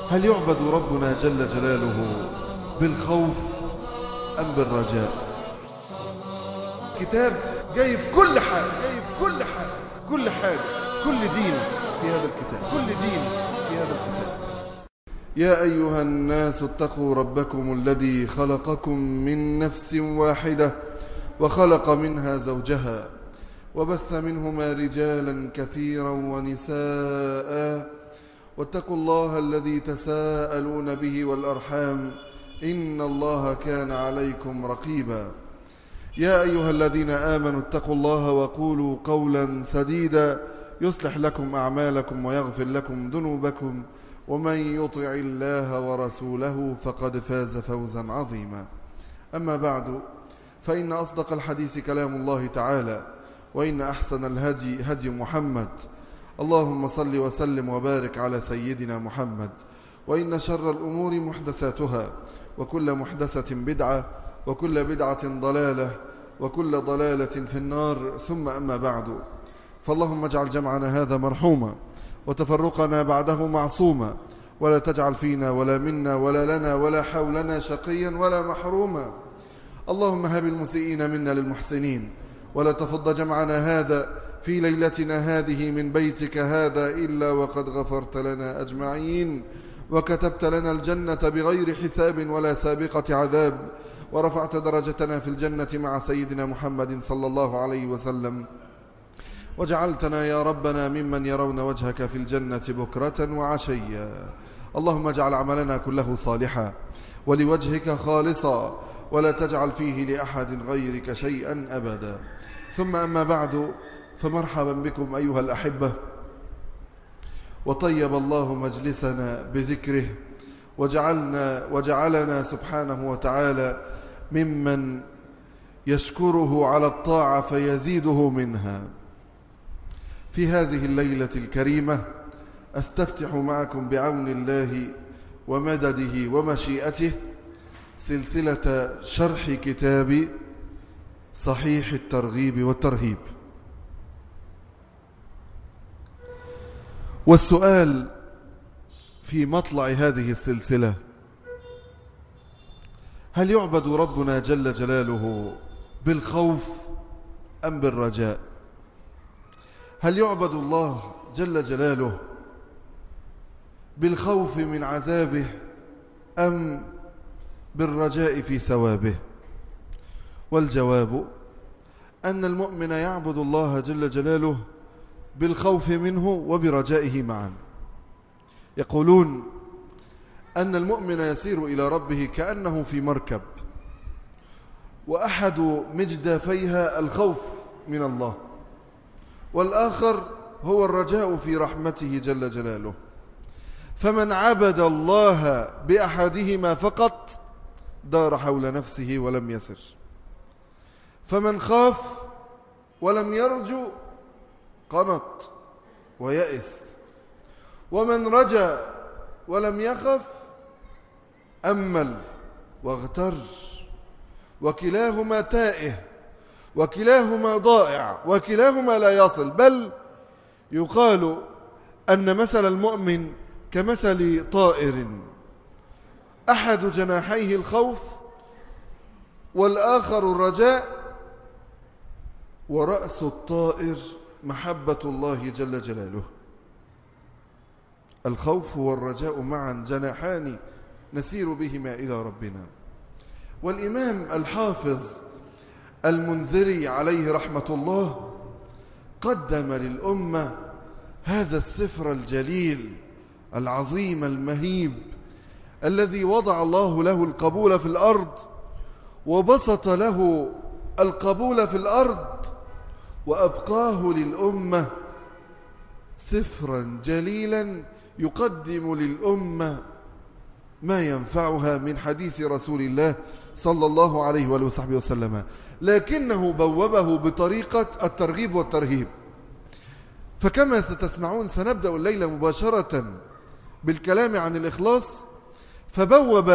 هل يعبد ربنا جل جلاله بالخوف أم بالرجاء كتاب جايب كل حاجة جايب كل حاجة كل حاجة كل دين في هذا الكتاب كل دين في هذا الكتاب يا أيها الناس اتقوا ربكم الذي خلقكم من نفس واحدة وخلق منها زوجها وبث منهما رجالا كثيرا ونساء واتقوا الله الذي تساءلون به والأرحام إن الله كان عليكم رقيبا يا أيها الذين آمنوا اتقوا الله وقولوا قولا سديدا يصلح لكم أعمالكم ويغفر لكم ذنوبكم ومن يطع الله ورسوله فقد فاز فوزا عظيما أما بعد فإن أصدق الحديث كلام الله تعالى وإن أحسن الهدي هدي محمد اللهم صل وسلم وبارك على سيدنا محمد وإن شر الأمور محدثاتها وكل محدثة بدعة وكل بدعة ضلالة وكل ضلالة في النار ثم أما بعد فاللهم اجعل جمعنا هذا مرحوما وتفرقنا بعده معصوما ولا تجعل فينا ولا منا ولا لنا ولا حولنا شقيا ولا محروما اللهم هب المسيئين منا للمحسنين ولا تفض جمعنا هذا في ليلتنا هذه من بيتك هذا إلا وقد غفرت لنا أجمعين وكتبت لنا الجنة بغير حساب ولا سابقة عذاب ورفعت درجتنا في الجنة مع سيدنا محمد صلى الله عليه وسلم وجعلتنا يا ربنا ممن يرون وجهك في الجنة بكرة وعشيا اللهم اجعل عملنا كله صالحا ولوجهك خالصا ولا تجعل فيه لأحد غيرك شيئا أبدا ثم أما بعد فمرحبا بكم أيها الأحبة وطيب الله مجلسنا بذكره وجعلنا وجعلنا سبحانه وتعالى ممن يشكره على الطاعة فيزيده منها في هذه الليلة الكريمة أستفتح معكم بعون الله ومدده ومشيئته سلسلة شرح كتاب صحيح الترغيب والترهيب والسؤال في مطلع هذه السلسلة هل يعبد ربنا جل جلاله بالخوف أم بالرجاء هل يعبد الله جل جلاله بالخوف من عذابه أم بالرجاء في ثوابه والجواب أن المؤمن يعبد الله جل جلاله بالخوف منه وبرجائه معا يقولون أن المؤمن يسير إلى ربه كأنه في مركب وأحد مجدافيها الخوف من الله والآخر هو الرجاء في رحمته جل جلاله فمن عبد الله بأحدهما فقط دار حول نفسه ولم يسر فمن خاف ولم يرجو قنط ويأس ومن رجا ولم يخف أمل واغتر وكلاهما تائه وكلاهما ضائع وكلاهما لا يصل بل يقال أن مثل المؤمن كمثل طائر أحد جناحيه الخوف والآخر الرجاء ورأس الطائر محبة الله جل جلاله الخوف والرجاء معا جناحان نسير بهما إلى ربنا والإمام الحافظ المنذري عليه رحمة الله قدم للأمة هذا السفر الجليل العظيم المهيب الذي وضع الله له القبول في الأرض وبسط له القبول في الأرض وأبقاه للأمة سفرا جليلا يقدم للأمة ما ينفعها من حديث رسول الله صلى الله عليه وآله وصحبه وسلم لكنه بوبه بطريقة الترغيب والترهيب فكما ستسمعون سنبدأ الليلة مباشرة بالكلام عن الإخلاص فبوب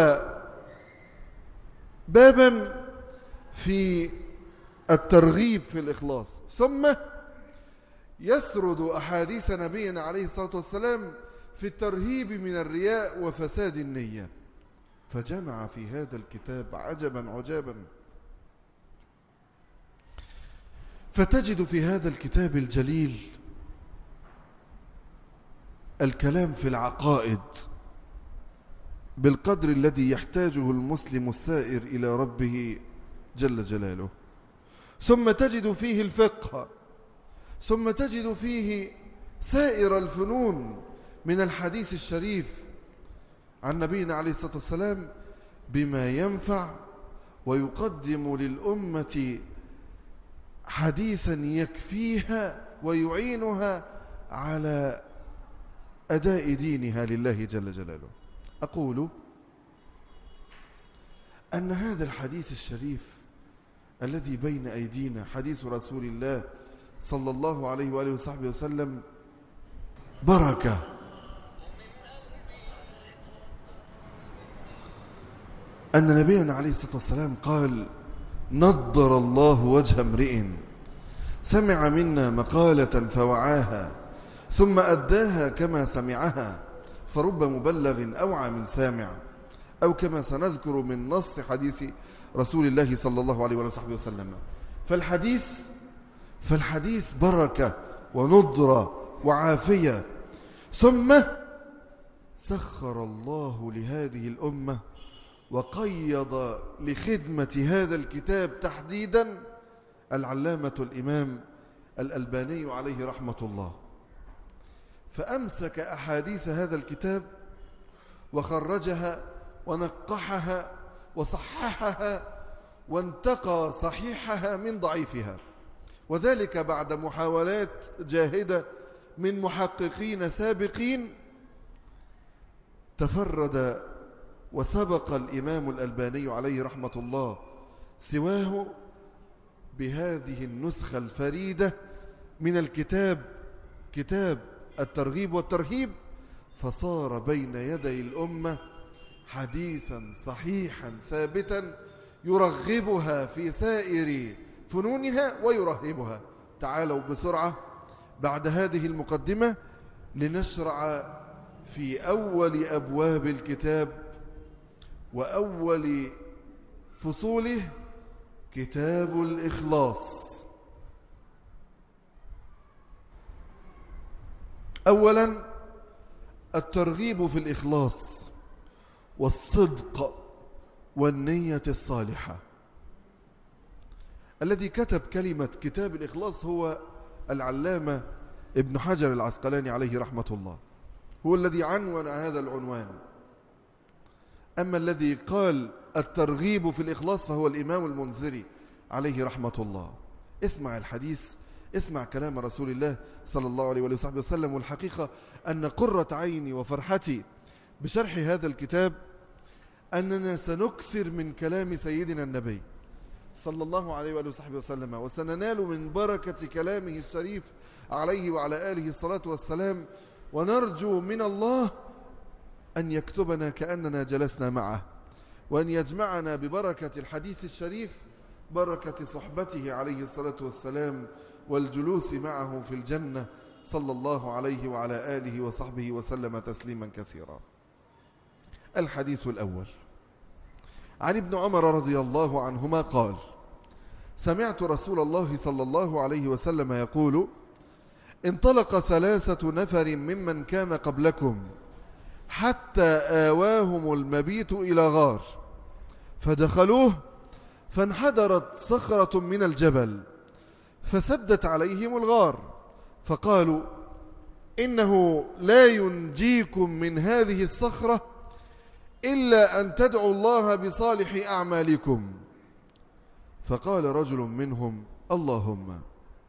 بابا في الترغيب في الإخلاص ثم يسرد أحاديث نبينا عليه الصلاة والسلام في الترهيب من الرياء وفساد النية فجمع في هذا الكتاب عجبا عجابا فتجد في هذا الكتاب الجليل الكلام في العقائد بالقدر الذي يحتاجه المسلم السائر إلى ربه جل جلاله ثم تجد فيه الفقه ثم تجد فيه سائر الفنون من الحديث الشريف عن نبينا عليه الصلاة والسلام بما ينفع ويقدم للأمة حديثا يكفيها ويعينها على أداء دينها لله جل جلاله أقول أن هذا الحديث الشريف الذي بين أيدينا حديث رسول الله صلى الله عليه وآله وصحبه وسلم بركة أن نبينا عليه الصلاة والسلام قال نضر الله وجه امرئ سمع منا مقالة فوعاها ثم أداها كما سمعها فرب مبلغ أوعى من سامع أو كما سنذكر من نص حديث رسول الله صلى الله عليه وصحبه وسلم فالحديث فالحديث بركة ونضرة وعافية ثم سخر الله لهذه الأمة وقيض لخدمة هذا الكتاب تحديدا العلامة الإمام الألباني عليه رحمة الله فأمسك أحاديث هذا الكتاب وخرجها ونقحها وصححها وانتقى صحيحها من ضعيفها وذلك بعد محاولات جاهدة من محققين سابقين تفرد وسبق الإمام الألباني عليه رحمة الله سواه بهذه النسخة الفريدة من الكتاب كتاب الترغيب والترهيب فصار بين يدي الأمة حديثا صحيحا ثابتا يرغبها في سائر فنونها ويرهبها تعالوا بسرعة بعد هذه المقدمة لنشرع في أول أبواب الكتاب وأول فصوله كتاب الإخلاص أولا الترغيب في الإخلاص والصدق والنية الصالحة الذي كتب كلمة كتاب الإخلاص هو العلامة ابن حجر العسقلاني عليه رحمة الله هو الذي عنون هذا العنوان أما الذي قال الترغيب في الإخلاص فهو الإمام المنذري عليه رحمة الله اسمع الحديث اسمع كلام رسول الله صلى الله عليه وصحبه وسلم والحقيقة أن قرة عيني وفرحتي بشرح هذا الكتاب أننا سنكثر من كلام سيدنا النبي صلى الله عليه وآله وصحبه وسلم وسننال من بركة كلامه الشريف عليه وعلى آله الصلاة والسلام ونرجو من الله أن يكتبنا كأننا جلسنا معه وأن يجمعنا ببركة الحديث الشريف بركة صحبته عليه الصلاة والسلام والجلوس معه في الجنة صلى الله عليه وعلى آله وصحبه وسلم تسليما كثيرا الحديث الأول عن ابن عمر رضي الله عنهما قال سمعت رسول الله صلى الله عليه وسلم يقول انطلق ثلاثة نفر ممن كان قبلكم حتى آواهم المبيت إلى غار فدخلوه فانحدرت صخرة من الجبل فسدت عليهم الغار فقالوا إنه لا ينجيكم من هذه الصخرة إلا أن تدعوا الله بصالح أعمالكم فقال رجل منهم اللهم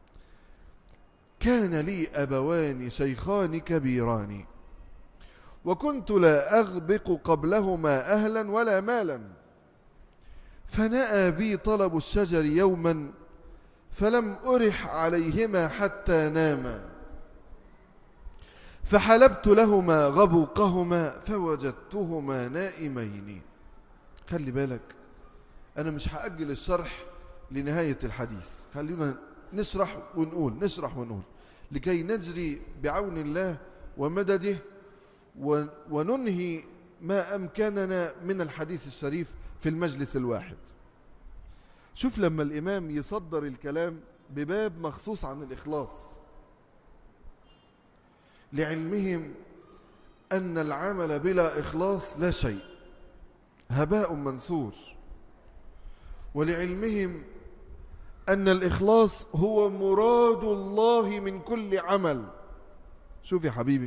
كان لي أبوان شيخان كبيران وكنت لا أغبق قبلهما أهلا ولا مالا فنأى بي طلب الشجر يوما فلم أرح عليهما حتى ناما فحلبت لهما غبوقهما فوجدتهما نائمين خلي بالك أنا مش هأجل الشرح لنهاية الحديث خلينا نشرح ونقول نشرح ونقول لكي نجري بعون الله ومدده وننهي ما أمكننا من الحديث الشريف في المجلس الواحد شوف لما الإمام يصدر الكلام بباب مخصوص عن الإخلاص لعلمهم أن العمل بلا إخلاص لا شيء هباء منثور ولعلمهم أن الإخلاص هو مراد الله من كل عمل شوف يا حبيبي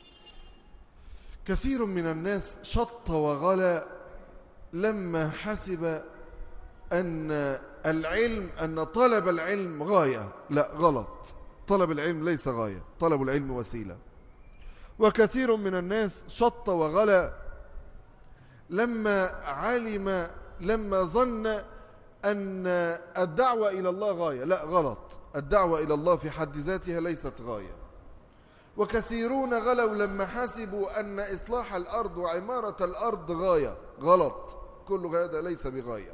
كثير من الناس شط وغلى لما حسب أن العلم أن طلب العلم غاية لا غلط طلب العلم ليس غاية طلب العلم وسيلة وكثير من الناس شط وغلى لما علم لما ظن أن الدعوة إلى الله غاية لا غلط الدعوة إلى الله في حد ذاتها ليست غاية وكثيرون غلوا لما حسبوا أن إصلاح الأرض وعمارة الأرض غاية غلط كل هذا ليس بغاية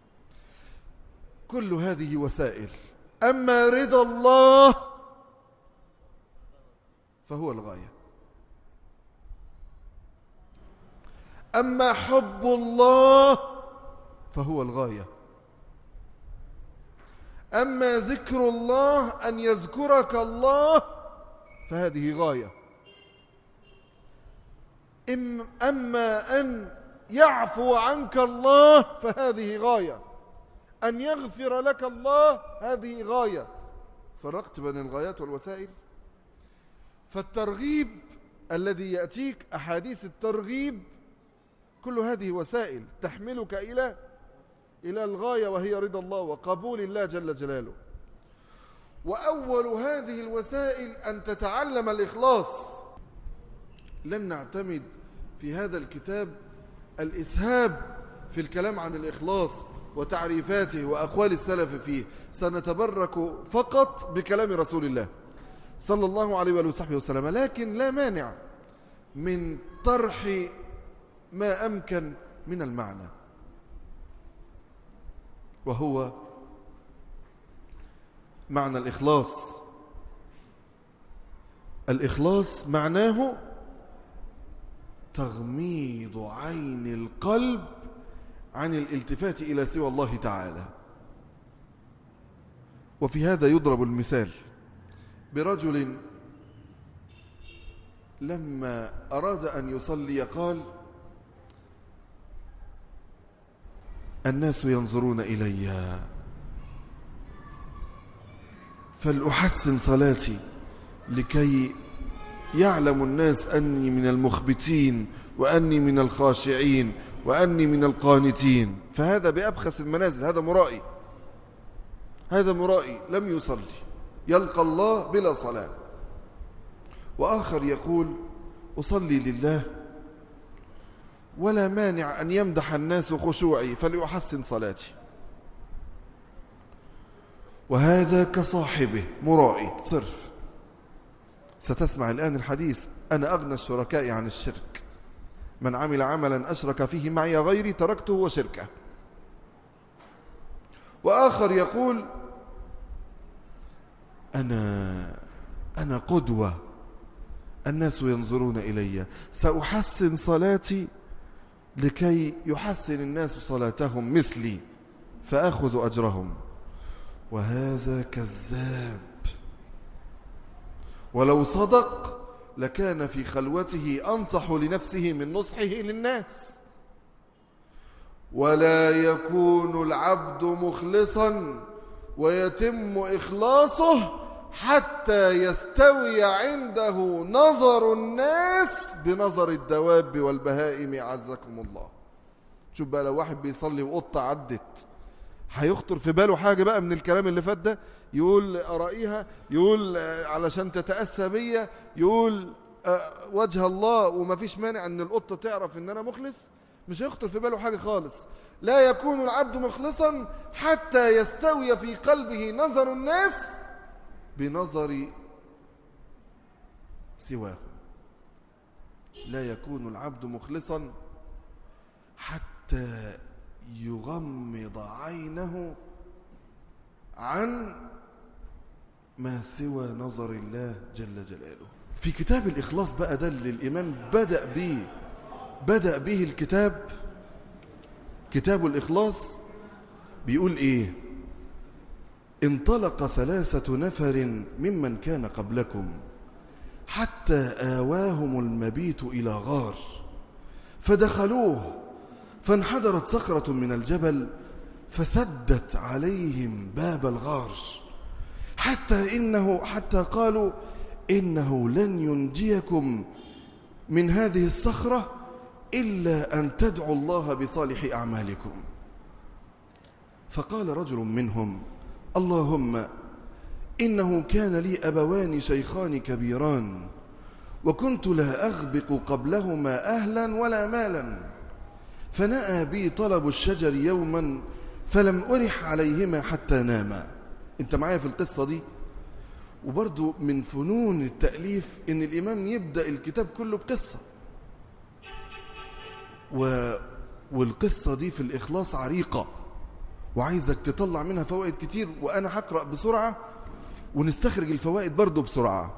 كل هذه وسائل أما رضا الله فهو الغاية أما حب الله فهو الغاية أما ذكر الله أن يذكرك الله فهذه غاية أما أن يعفو عنك الله فهذه غاية أن يغفر لك الله هذه غاية فرقت بين الغايات والوسائل فالترغيب الذي يأتيك أحاديث الترغيب كل هذه وسائل تحملك إلى إلى الغاية وهي رضا الله وقبول الله جل جلاله وأول هذه الوسائل أن تتعلم الإخلاص لن نعتمد في هذا الكتاب الإسهاب في الكلام عن الإخلاص وتعريفاته وأقوال السلف فيه سنتبرك فقط بكلام رسول الله صلى الله عليه وآله وصحبه وسلم لكن لا مانع من طرح ما أمكن من المعنى وهو معنى الإخلاص الإخلاص معناه تغميض عين القلب عن الالتفات إلى سوى الله تعالى وفي هذا يضرب المثال برجل لما أراد أن يصلي قال الناس ينظرون إلي فلأحسن صلاتي لكي يعلم الناس أني من المخبتين وأني من الخاشعين وأني من القانتين فهذا بأبخس المنازل هذا مرائي هذا مرائي لم يصلي يلقى الله بلا صلاة وآخر يقول أصلي لله ولا مانع أن يمدح الناس خشوعي فليحسن صلاتي وهذا كصاحبه مرائي صرف ستسمع الآن الحديث أنا أغنى الشركاء عن الشرك من عمل عملا أشرك فيه معي غيري تركته وشركه وآخر يقول أنا أنا قدوة الناس ينظرون إلي سأحسن صلاتي لكي يحسن الناس صلاتهم مثلي فأخذ أجرهم وهذا كذاب ولو صدق لكان في خلوته أنصح لنفسه من نصحه للناس ولا يكون العبد مخلصا ويتم إخلاصه حتى يستوي عنده نظر الناس بنظر الدواب والبهائم عزكم الله شوف بقى لو واحد بيصلي وقطة عدت هيخطر في باله حاجة بقى من الكلام اللي فات ده يقول أرائيها يقول علشان تتأسى بيا يقول وجه الله وما فيش مانع ان القطة تعرف ان انا مخلص مش هيخطر في باله حاجة خالص لا يكون العبد مخلصا حتى يستوي في قلبه نظر الناس بنظر سواه لا يكون العبد مخلصا حتى يغمض عينه عن ما سوى نظر الله جل جلاله في كتاب الإخلاص بقى ده اللي الإمام بدأ به بدأ به الكتاب كتاب الإخلاص بيقول إيه انطلق ثلاثة نفر ممن كان قبلكم حتى آواهم المبيت إلى غار فدخلوه فانحدرت صخرة من الجبل فسدت عليهم باب الغار حتى إنه حتى قالوا إنه لن ينجيكم من هذه الصخرة إلا أن تدعوا الله بصالح أعمالكم فقال رجل منهم اللهم إنه كان لي أبوان شيخان كبيران وكنت لا أغبق قبلهما أهلا ولا مالا فنأى بي طلب الشجر يوما فلم أرح عليهما حتى ناما انت معايا في القصة دي وبرضو من فنون التأليف ان الإمام يبدأ الكتاب كله بقصة و... والقصة دي في الإخلاص عريقة وعايزك تطلع منها فوائد كتير وأنا هقرأ بسرعة ونستخرج الفوائد برضو بسرعة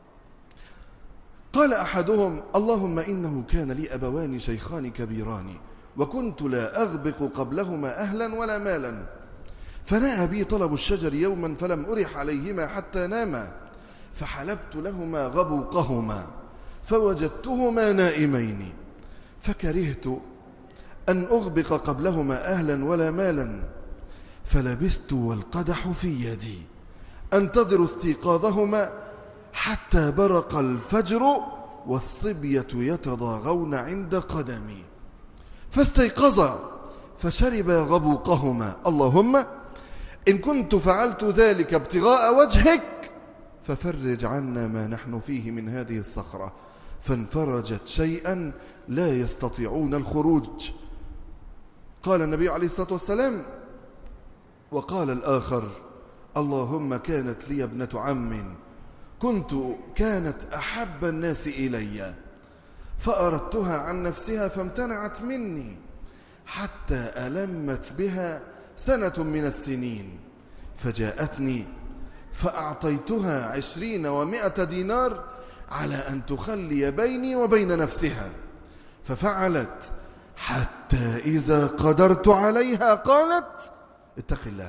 قال أحدهم اللهم إنه كان لي أبوان شيخان كبيران وكنت لا أغبق قبلهما أهلا ولا مالا فنأى بي طلب الشجر يوما فلم أرح عليهما حتى ناما فحلبت لهما غبوقهما فوجدتهما نائمين فكرهت أن أغبق قبلهما أهلا ولا مالا فلبست والقدح في يدي أنتظر استيقاظهما حتى برق الفجر والصبية يتضاغون عند قدمي فاستيقظا فشربا غبوقهما اللهم إن كنت فعلت ذلك ابتغاء وجهك ففرج عنا ما نحن فيه من هذه الصخرة فانفرجت شيئا لا يستطيعون الخروج قال النبي عليه الصلاة والسلام وقال الآخر اللهم كانت لي ابنة عم كنت كانت أحب الناس إلي فأردتها عن نفسها فامتنعت مني حتى ألمت بها سنة من السنين فجاءتني فأعطيتها عشرين ومائة دينار على أن تخلي بيني وبين نفسها ففعلت حتى إذا قدرت عليها قالت اتق الله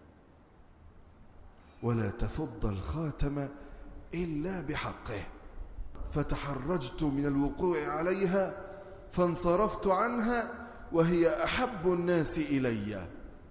ولا تفض الخاتم إلا بحقه فتحرجت من الوقوع عليها فانصرفت عنها وهي أحب الناس إليّ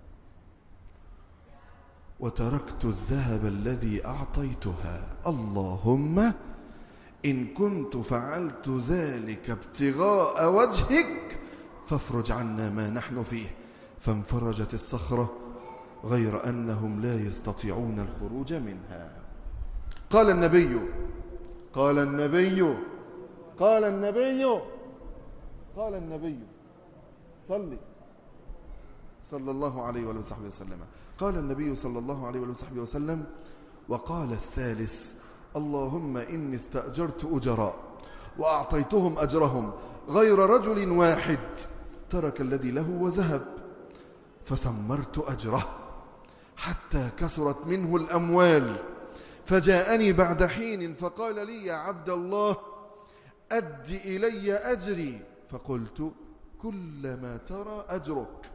وتركت الذهب الذي أعطيتها اللهم إن كنت فعلت ذلك ابتغاء وجهك فافرج عنا ما نحن فيه فانفرجت الصخرة غير أنهم لا يستطيعون الخروج منها قال النبي قال النبي قال النبي قال النبي صلي صلى الله عليه وآله وصحبه وسلم قال النبي صلى الله عليه وصحبه وسلم وقال الثالث اللهم إني استأجرت أجراء وأعطيتهم أجرهم غير رجل واحد ترك الذي له وذهب فثمرت أجره حتى كثرت منه الأموال فجاءني بعد حين فقال لي يا عبد الله أد إلي أجري فقلت كل ما ترى أجرك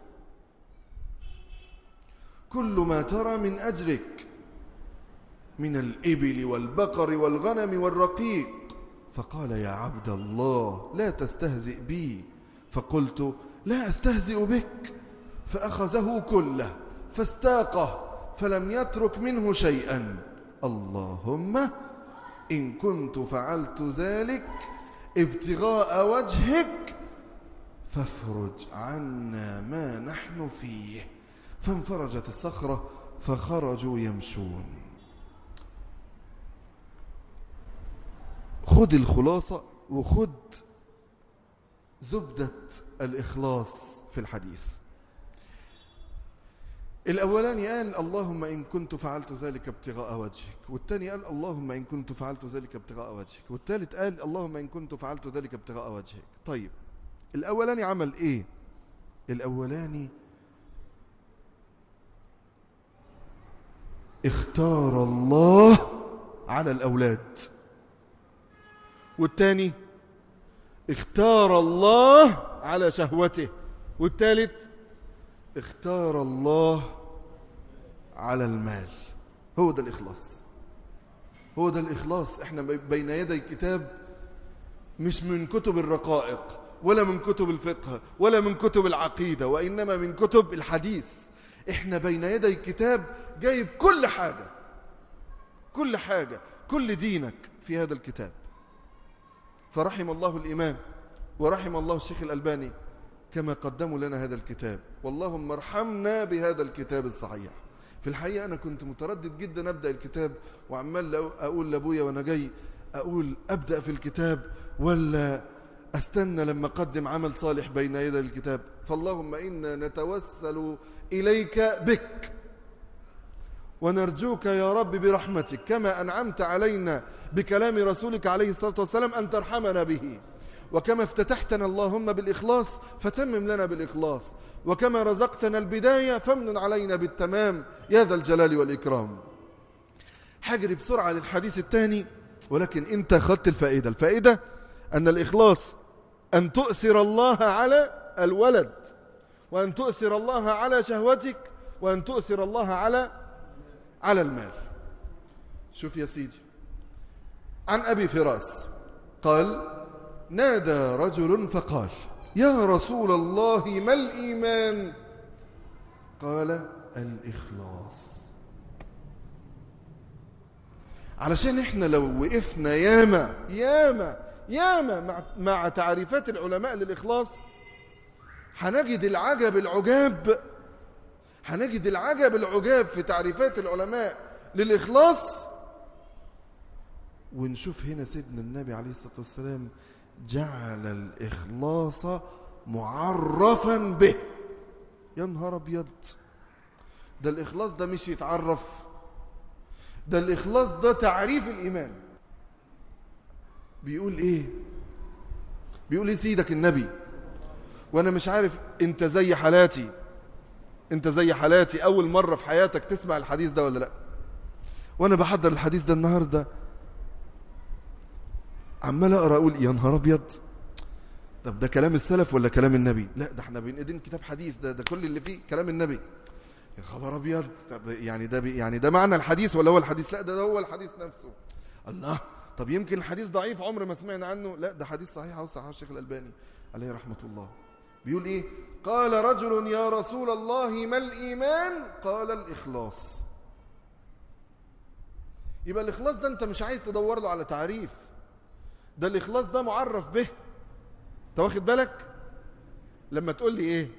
كل ما ترى من أجرك من الإبل والبقر والغنم والرقيق فقال يا عبد الله لا تستهزئ بي فقلت لا أستهزئ بك فأخذه كله فاستاقه فلم يترك منه شيئا اللهم إن كنت فعلت ذلك ابتغاء وجهك فافرج عنا ما نحن فيه فانفرجت الصخرة فخرجوا يمشون خد الخلاصة وخد زبدة الإخلاص في الحديث الأولاني قال اللهم إن كنت فعلت ذلك ابتغاء وجهك والثاني قال اللهم إن كنت فعلت ذلك ابتغاء وجهك والثالث قال اللهم إن كنت فعلت ذلك ابتغاء وجهك طيب الأولاني عمل إيه الأولاني اختار الله على الأولاد والتاني اختار الله على شهوته والثالث اختار الله على المال هو ده الإخلاص هو ده الإخلاص احنا بين يدي كتاب مش من كتب الرقائق ولا من كتب الفقه ولا من كتب العقيدة وإنما من كتب الحديث احنا بين يدي كتاب جايب كل حاجة كل حاجة كل دينك في هذا الكتاب فرحم الله الإمام ورحم الله الشيخ الألباني كما قدموا لنا هذا الكتاب واللهم ارحمنا بهذا الكتاب الصحيح في الحقيقة أنا كنت متردد جدا أبدأ الكتاب وعمال أقول لأبويا وأنا جاي أقول أبدأ في الكتاب ولا أستنى لما أقدم عمل صالح بين يدي الكتاب فاللهم إنا نتوسل إليك بك ونرجوك يا رب برحمتك كما أنعمت علينا بكلام رسولك عليه الصلاة والسلام أن ترحمنا به وكما افتتحتنا اللهم بالإخلاص فتمم لنا بالإخلاص وكما رزقتنا البداية فامن علينا بالتمام يا ذا الجلال والإكرام حجري بسرعة للحديث الثاني ولكن انت خدت الفائدة الفائدة أن الإخلاص أن تؤثر الله على الولد وأن تؤثر الله على شهوتك وأن تؤثر الله على على المال شوف يا سيدي عن أبي فراس قال نادى رجل فقال يا رسول الله ما الإيمان قال الإخلاص علشان احنا لو وقفنا ياما ياما ياما مع, مع تعريفات العلماء للإخلاص هنجد العجب العجاب هنجد العجب العجاب في تعريفات العلماء للإخلاص ونشوف هنا سيدنا النبي عليه الصلاة والسلام جعل الإخلاص معرفا به يا نهار أبيض ده الإخلاص ده مش يتعرف ده الإخلاص ده تعريف الإيمان بيقول إيه بيقول إيه سيدك النبي وأنا مش عارف أنت زي حالاتي أنت زي حالاتي أول مرة في حياتك تسمع الحديث ده ولا لأ وأنا بحضر الحديث ده النهاردة عمال اقرا اقول يا نهار ابيض طب ده كلام السلف ولا كلام النبي لا ده احنا بين ايدين كتاب حديث ده ده كل اللي فيه كلام النبي يا خبر ابيض طب يعني ده يعني ده معنى الحديث ولا هو الحديث لا ده, ده هو الحديث نفسه الله طب يمكن الحديث ضعيف عمر ما سمعنا عنه لا ده حديث صحيح او صحيح الشيخ الالباني عليه رحمه الله بيقول ايه قال رجل يا رسول الله ما الايمان قال الاخلاص يبقى الاخلاص ده انت مش عايز تدور له على تعريف ده الإخلاص ده معرف به انت واخد بالك لما تقول لي ايه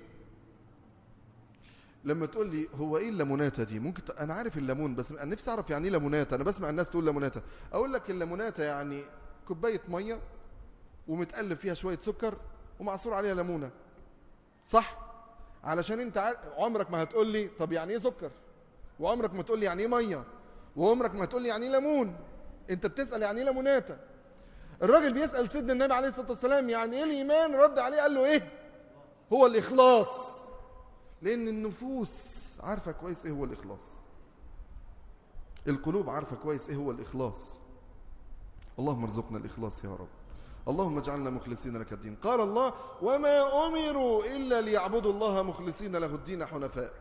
لما تقول لي هو ايه الليموناته دي ممكن ت... انا عارف الليمون بس انا نفسي اعرف يعني ايه ليموناته انا بسمع الناس تقول ليموناته اقول لك الليموناته يعني كوبايه ميه ومتقلب فيها شويه سكر ومعصور عليها ليمونه صح علشان انت ع... عمرك ما هتقول لي طب يعني ايه سكر وعمرك ما تقول لي يعني ايه ميه وعمرك ما تقول لي يعني ايه ليمون انت بتسال يعني ايه ليموناته الراجل بيسأل سيدنا النبي عليه الصلاة والسلام يعني ايه الإيمان رد عليه قال له ايه هو الإخلاص لأن النفوس عارفة كويس ايه هو الإخلاص القلوب عارفة كويس ايه هو الإخلاص اللهم ارزقنا الإخلاص يا رب اللهم اجعلنا مخلصين لك الدين قال الله وما أمروا إلا ليعبدوا الله مخلصين له الدين حنفاء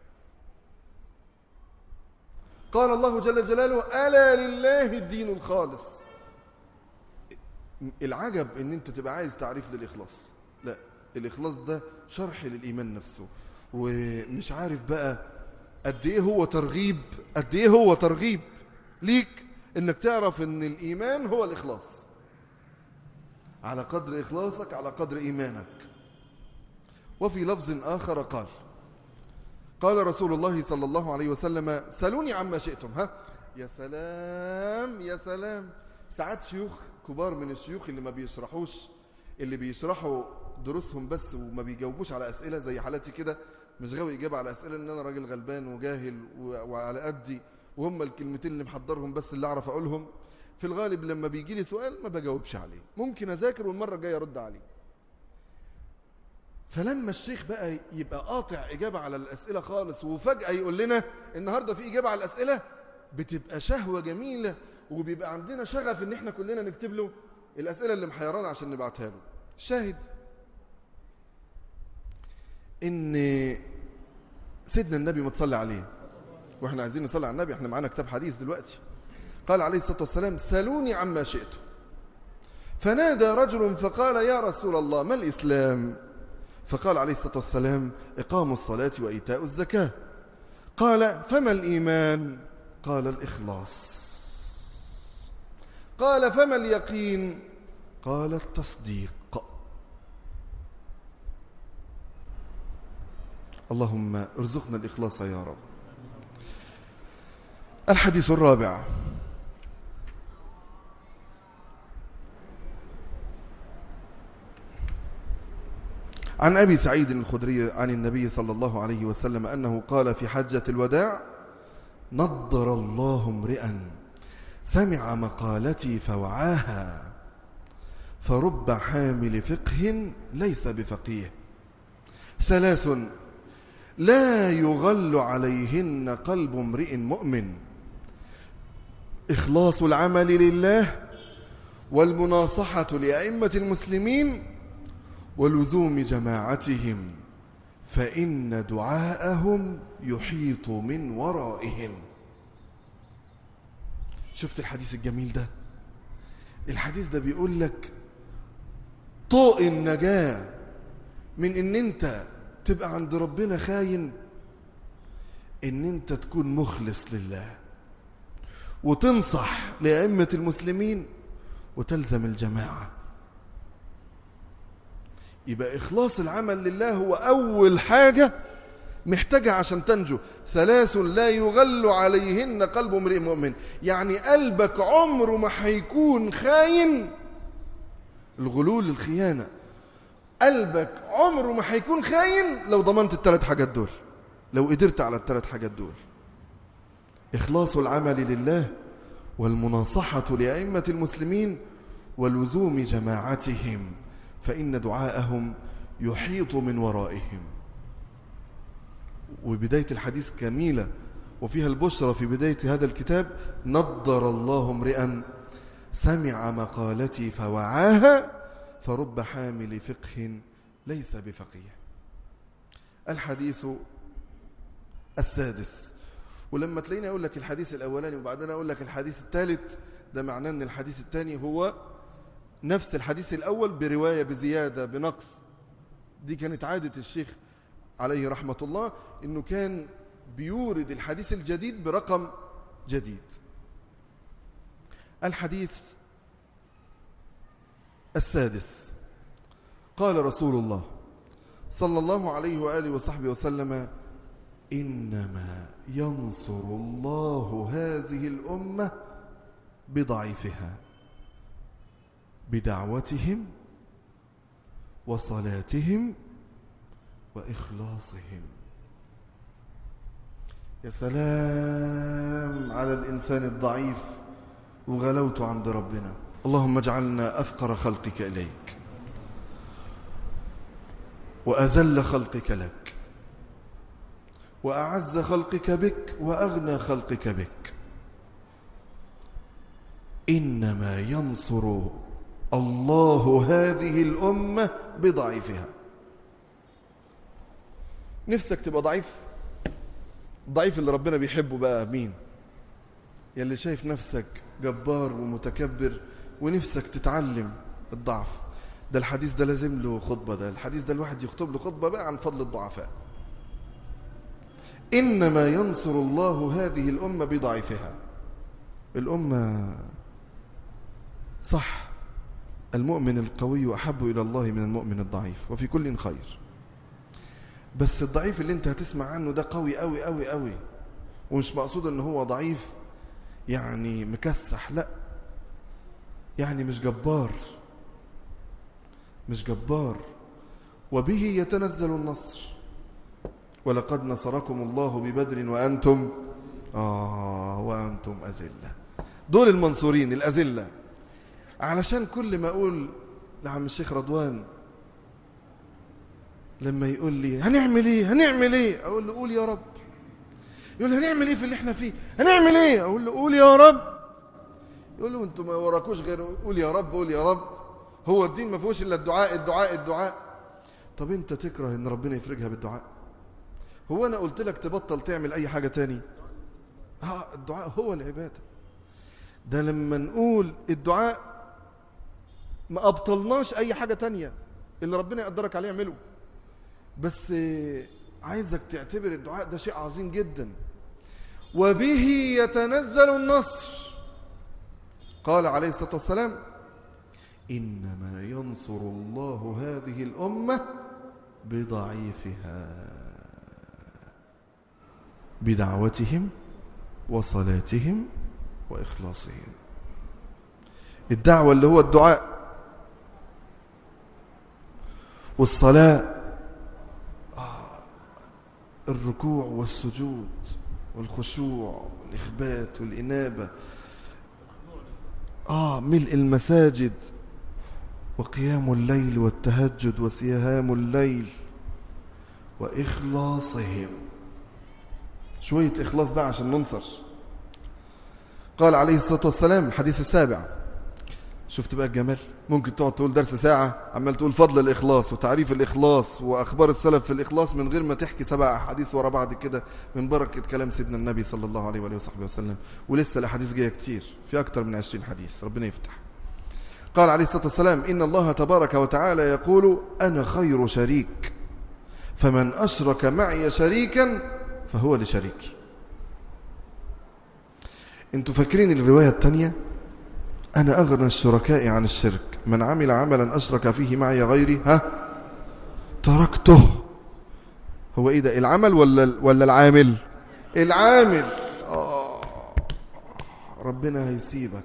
قال الله جل جلاله ألا لله الدين الخالص العجب ان انت تبقى عايز تعريف للاخلاص لا الاخلاص ده شرح للايمان نفسه ومش عارف بقى قد ايه هو ترغيب قد ايه هو ترغيب ليك انك تعرف ان الايمان هو الاخلاص على قدر اخلاصك على قدر ايمانك وفي لفظ اخر قال قال رسول الله صلى الله عليه وسلم سلوني عما شئتم ها يا سلام يا سلام ساعات شيوخ كبار من الشيوخ اللي ما بيشرحوش اللي بيشرحوا دروسهم بس وما بيجاوبوش على أسئلة زي حالتي كده مش غاوي إجابة على أسئلة إن أنا راجل غلبان وجاهل وعلى قدي وهم الكلمتين اللي محضرهم بس اللي أعرف أقولهم في الغالب لما بيجي لي سؤال ما بجاوبش عليه ممكن أذاكر والمرة الجاية أرد عليه فلما الشيخ بقى يبقى قاطع إجابة على الأسئلة خالص وفجأة يقول لنا النهاردة في إجابة على الأسئلة بتبقى شهوة جميلة وبيبقى عندنا شغف ان احنا كلنا نكتب له الأسئلة اللي محيرانا عشان نبعتها له شاهد إن سيدنا النبي متصلي عليه وإحنا عايزين نصلي على النبي إحنا معانا كتاب حديث دلوقتي قال عليه الصلاة والسلام سلوني عما شئتم فنادى رجل فقال يا رسول الله ما الإسلام فقال عليه الصلاة والسلام إقام الصلاة وإيتاء الزكاة قال فما الإيمان قال الإخلاص قال فما اليقين قال التصديق اللهم ارزقنا الإخلاص يا رب الحديث الرابع عن أبي سعيد الخدري عن النبي صلى الله عليه وسلم أنه قال في حجة الوداع نضر الله امرئا سمع مقالتي فوعاها فرب حامل فقه ليس بفقيه ثلاث لا يغل عليهن قلب امرئ مؤمن إخلاص العمل لله والمناصحة لأئمة المسلمين ولزوم جماعتهم فإن دعاءهم يحيط من ورائهم شفت الحديث الجميل ده الحديث ده بيقول لك طوق النجاة من ان انت تبقى عند ربنا خاين ان انت تكون مخلص لله وتنصح لأئمة المسلمين وتلزم الجماعة يبقى إخلاص العمل لله هو أول حاجة محتاجة عشان تنجو ثلاث لا يغل عليهن قلب امرئ مؤمن يعني قلبك عمره ما هيكون خاين الغلول الخيانة قلبك عمره ما هيكون خاين لو ضمنت الثلاث حاجات دول لو قدرت على الثلاث حاجات دول إخلاص العمل لله والمناصحة لأئمة المسلمين ولزوم جماعتهم فإن دعاءهم يحيط من ورائهم وبداية الحديث كميلة وفيها البشرى في بداية هذا الكتاب نضر الله امرئا سمع مقالتي فوعاها فرب حامل فقه ليس بفقيه الحديث السادس ولما تلاقيني أقول لك الحديث الأولاني وبعدين أقول لك الحديث الثالث ده معناه أن الحديث الثاني هو نفس الحديث الأول برواية بزيادة بنقص دي كانت عادة الشيخ عليه رحمة الله أنه كان بيورد الحديث الجديد برقم جديد الحديث السادس قال رسول الله صلى الله عليه وآله وصحبه وسلم إنما ينصر الله هذه الأمة بضعيفها بدعوتهم وصلاتهم وإخلاصهم يا سلام على الإنسان الضعيف وغلوت عند ربنا اللهم اجعلنا أفقر خلقك إليك وأزل خلقك لك وأعز خلقك بك وأغنى خلقك بك إنما ينصر الله هذه الأمة بضعيفها نفسك تبقى ضعيف الضعيف اللي ربنا بيحبه بقى مين يلي شايف نفسك جبار ومتكبر ونفسك تتعلم الضعف ده الحديث ده لازم له خطبة ده الحديث ده الواحد يخطب له خطبة بقى عن فضل الضعفاء إنما ينصر الله هذه الأمة بضعفها الأمة صح المؤمن القوي أحب إلى الله من المؤمن الضعيف وفي كل خير بس الضعيف اللي انت هتسمع عنه ده قوي قوي قوي قوي ومش مقصود ان هو ضعيف يعني مكسح لا يعني مش جبار مش جبار وبه يتنزل النصر ولقد نصركم الله ببدر وأنتم آه وأنتم أزلة دول المنصورين الأزلة علشان كل ما أقول لعم الشيخ رضوان لما يقول لي هنعمل ايه هنعمل ايه اقول له قول يا رب يقول هنعمل ايه في اللي احنا فيه هنعمل ايه اقول له قول يا رب يقول له انتوا ما وراكوش غير قول يا رب قول يا رب هو الدين ما فيهوش الا الدعاء الدعاء الدعاء طب انت تكره ان ربنا يفرجها بالدعاء هو انا قلت لك تبطل تعمل اي حاجة تاني ها الدعاء هو العبادة ده لما نقول الدعاء ما أبطلناش أي حاجة تانية اللي ربنا يقدرك عليه اعمله بس عايزك تعتبر الدعاء ده شيء عظيم جدا وبه يتنزل النصر قال عليه الصلاة والسلام إنما ينصر الله هذه الأمة بضعيفها بدعوتهم وصلاتهم وإخلاصهم الدعوة اللي هو الدعاء والصلاة آه الركوع والسجود والخشوع والإخبات والإنابة آه ملء المساجد وقيام الليل والتهجد وسيهام الليل وإخلاصهم شوية إخلاص بقى عشان ننصر قال عليه الصلاة والسلام الحديث السابع شفت بقى الجمال ممكن تقعد تقول درس ساعة عمال تقول فضل الإخلاص وتعريف الإخلاص وأخبار السلف في الإخلاص من غير ما تحكي سبع أحاديث ورا بعض كده من بركة كلام سيدنا النبي صلى الله عليه وآله وصحبه وسلم ولسه الأحاديث جاية كتير في أكتر من عشرين حديث ربنا يفتح قال عليه الصلاة والسلام إن الله تبارك وتعالى يقول أنا خير شريك فمن أشرك معي شريكا فهو لشريكي انتوا فاكرين الرواية الثانية أنا أغنى الشركاء عن الشرك من عمل عملا أشرك فيه معي غيري ها تركته هو إيه ده العمل ولا, ولا العامل العامل آه ربنا هيسيبك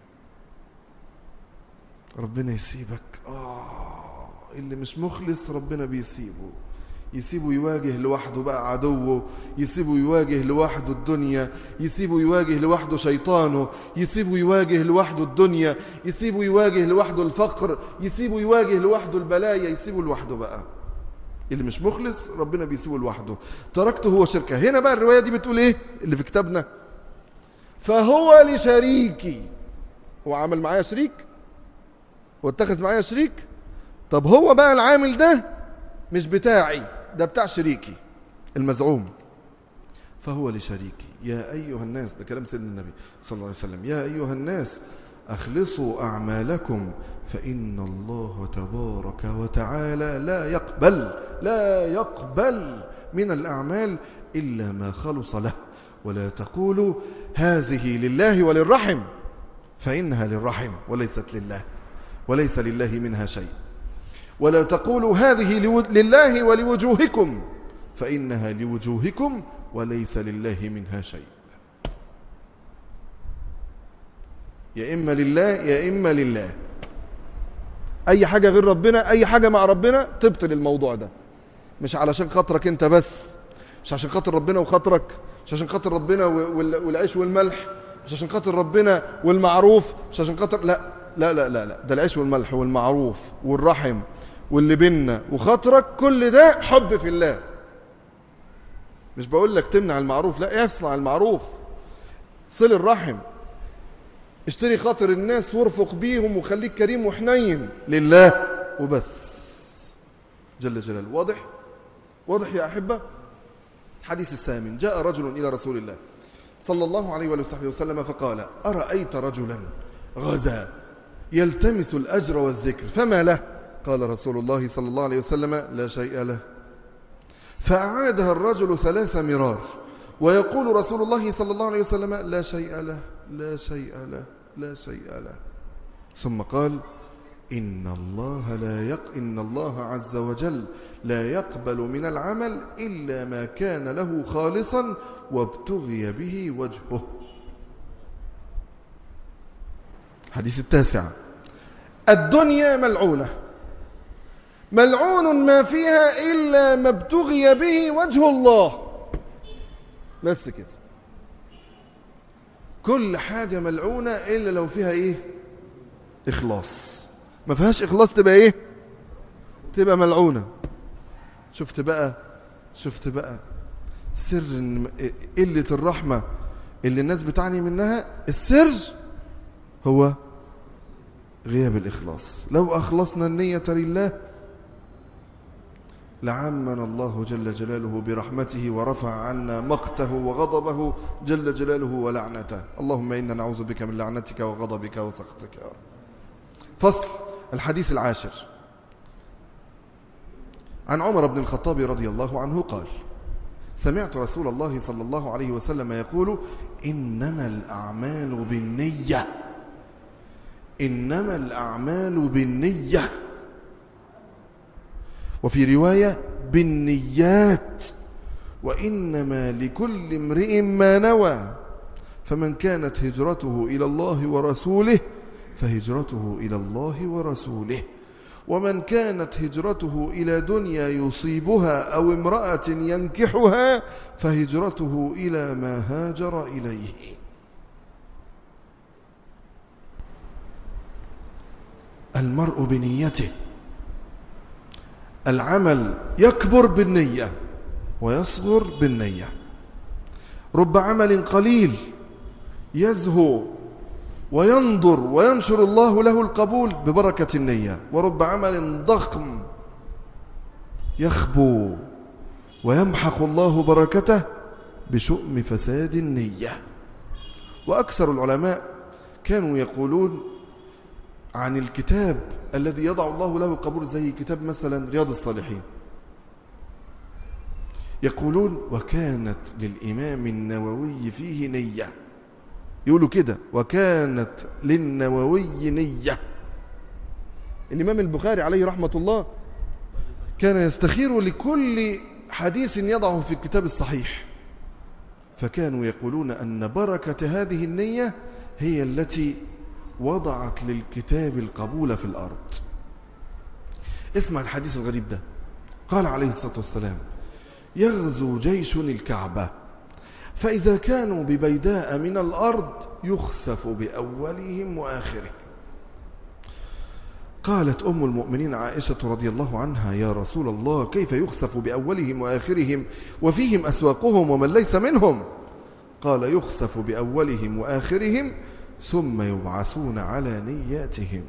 ربنا يسيبك آه اللي مش مخلص ربنا بيسيبه يسيبه يواجه لوحده بقى عدوه يسيبه يواجه لوحده الدنيا يسيبه يواجه لوحده شيطانه يسيبه يواجه لوحده الدنيا يسيبه يواجه لوحده الفقر يسيبه يواجه لوحده البلايا يسيبه لوحده بقى اللي مش مخلص ربنا بيسيبه لوحده تركته هو شركة هنا بقى الرواية دي بتقول ايه اللي في كتابنا فهو لشريكي هو عمل معايا شريك واتخذ معايا شريك طب هو بقى العامل ده مش بتاعي ده بتاع شريكي المزعوم فهو لشريكي يا أيها الناس ده كلام سيدنا النبي صلى الله عليه وسلم يا أيها الناس أخلصوا أعمالكم فإن الله تبارك وتعالى لا يقبل لا يقبل من الأعمال إلا ما خلص له ولا تقولوا هذه لله وللرحم فإنها للرحم وليست لله وليس لله منها شيء ولا تقولوا هذه لله ولوجوهكم فإنها لوجوهكم وليس لله منها شيء يا إما لله يا إما لله أي حاجة غير ربنا أي حاجة مع ربنا تبطل الموضوع ده مش علشان خاطرك أنت بس مش عشان خاطر ربنا وخاطرك مش عشان خاطر ربنا والعيش والملح مش عشان خاطر ربنا والمعروف مش عشان خاطر لا لا لا لا, لا. ده العيش والملح والمعروف والرحم واللي بينا وخاطرك كل ده حب في الله مش بقول لك تمنع المعروف لا اصنع المعروف صل الرحم اشتري خاطر الناس وارفق بيهم وخليك كريم وحنين لله وبس جل جلاله واضح واضح يا أحبة الحديث الثامن جاء رجل إلى رسول الله صلى الله عليه وآله وصحبه وسلم فقال أرأيت رجلا غزا يلتمس الأجر والذكر فما له قال رسول الله صلى الله عليه وسلم لا شيء له فأعادها الرجل ثلاث مرار ويقول رسول الله صلى الله عليه وسلم لا شيء له لا شيء له لا شيء له ثم قال إن الله لا يق إن الله عز وجل لا يقبل من العمل إلا ما كان له خالصا وابتغي به وجهه حديث التاسع الدنيا ملعونة ملعون ما فيها إلا ما ابتغي به وجه الله بس كده كل حاجة ملعونة إلا لو فيها إيه إخلاص ما فيهاش إخلاص تبقى إيه تبقى ملعونة شفت بقى شفت بقى سر قلة الرحمة اللي الناس بتعني منها السر هو غياب الإخلاص لو أخلصنا النية لله لعمنا الله جل جلاله برحمته ورفع عنا مقته وغضبه جل جلاله ولعنته اللهم إنا نعوذ بك من لعنتك وغضبك وسخطك يا رب فصل الحديث العاشر عن عمر بن الخطاب رضي الله عنه قال سمعت رسول الله صلى الله عليه وسلم يقول إنما الأعمال بالنية إنما الأعمال بالنية وفي رواية بالنيات وإنما لكل امرئ ما نوى فمن كانت هجرته إلى الله ورسوله فهجرته إلى الله ورسوله ومن كانت هجرته إلى دنيا يصيبها أو امرأة ينكحها فهجرته إلى ما هاجر إليه المرء بنيته العمل يكبر بالنية ويصغر بالنية رب عمل قليل يزهو وينظر وينشر الله له القبول ببركة النية ورب عمل ضخم يخبو ويمحق الله بركته بشؤم فساد النية وأكثر العلماء كانوا يقولون عن الكتاب الذي يضع الله له القبول زي كتاب مثلا رياض الصالحين يقولون وكانت للإمام النووي فيه نية يقولوا كده وكانت للنووي نية الإمام البخاري عليه رحمة الله كان يستخير لكل حديث يضعه في الكتاب الصحيح فكانوا يقولون أن بركة هذه النية هي التي وضعت للكتاب القبول في الأرض اسمع الحديث الغريب ده قال عليه الصلاة والسلام يغزو جيش الكعبة فإذا كانوا ببيداء من الأرض يخسف بأولهم وآخرهم قالت أم المؤمنين عائشة رضي الله عنها يا رسول الله كيف يخسف بأولهم وآخرهم وفيهم أسواقهم ومن ليس منهم قال يخسف بأولهم وآخرهم ثم يبعثون على نياتهم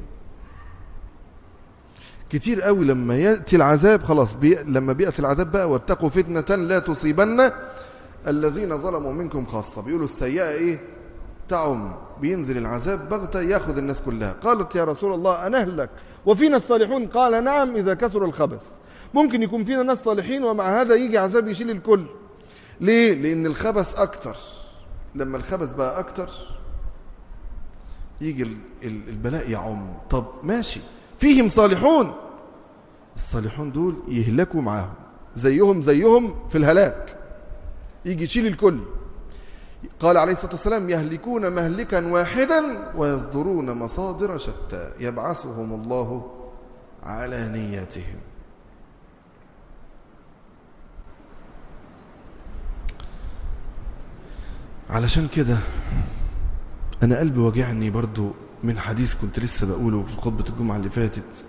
كتير قوي لما يأتي العذاب خلاص بي لما بيأتي العذاب بقى واتقوا فتنة لا تصيبن الذين ظلموا منكم خاصة بيقولوا السيئة ايه تعم بينزل العذاب بغتة ياخذ الناس كلها قالت يا رسول الله أنهلك وفينا الصالحون قال نعم إذا كثر الخبث ممكن يكون فينا ناس صالحين ومع هذا يجي عذاب يشيل الكل ليه؟ لأن الخبث أكتر لما الخبث بقى أكتر يجي البلاء يعم طب ماشي فيهم صالحون الصالحون دول يهلكوا معاهم زيهم زيهم في الهلاك يجي يشيل الكل قال عليه الصلاة والسلام يهلكون مهلكا واحدا ويصدرون مصادر شتى يبعثهم الله على نياتهم علشان كده أنا قلبي وجعني برضو من حديث كنت لسه بقوله في خطبة الجمعة اللي فاتت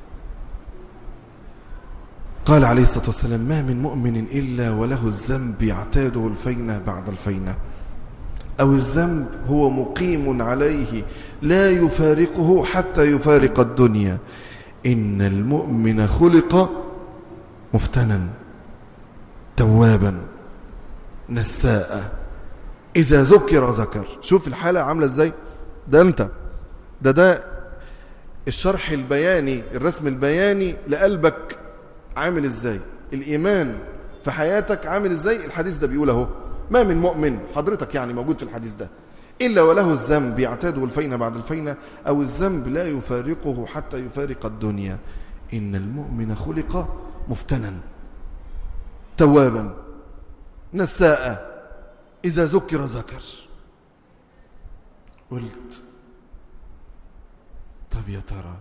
قال عليه الصلاة والسلام ما من مؤمن إلا وله الذنب يعتاده الفينة بعد الفينة أو الذنب هو مقيم عليه لا يفارقه حتى يفارق الدنيا إن المؤمن خلق مفتنا توابا نساء إذا ذكر ذكر شوف الحالة عاملة إزاي ده أنت ده ده الشرح البياني الرسم البياني لقلبك عامل إزاي الإيمان في حياتك عامل إزاي الحديث ده بيقول اهو ما من مؤمن حضرتك يعني موجود في الحديث ده إلا وله الذنب يعتاده الفينة بعد الفينة أو الذنب لا يفارقه حتى يفارق الدنيا إن المؤمن خلق مفتنا توابا نساء إذا ذكر ذكر قلت طب يا ترى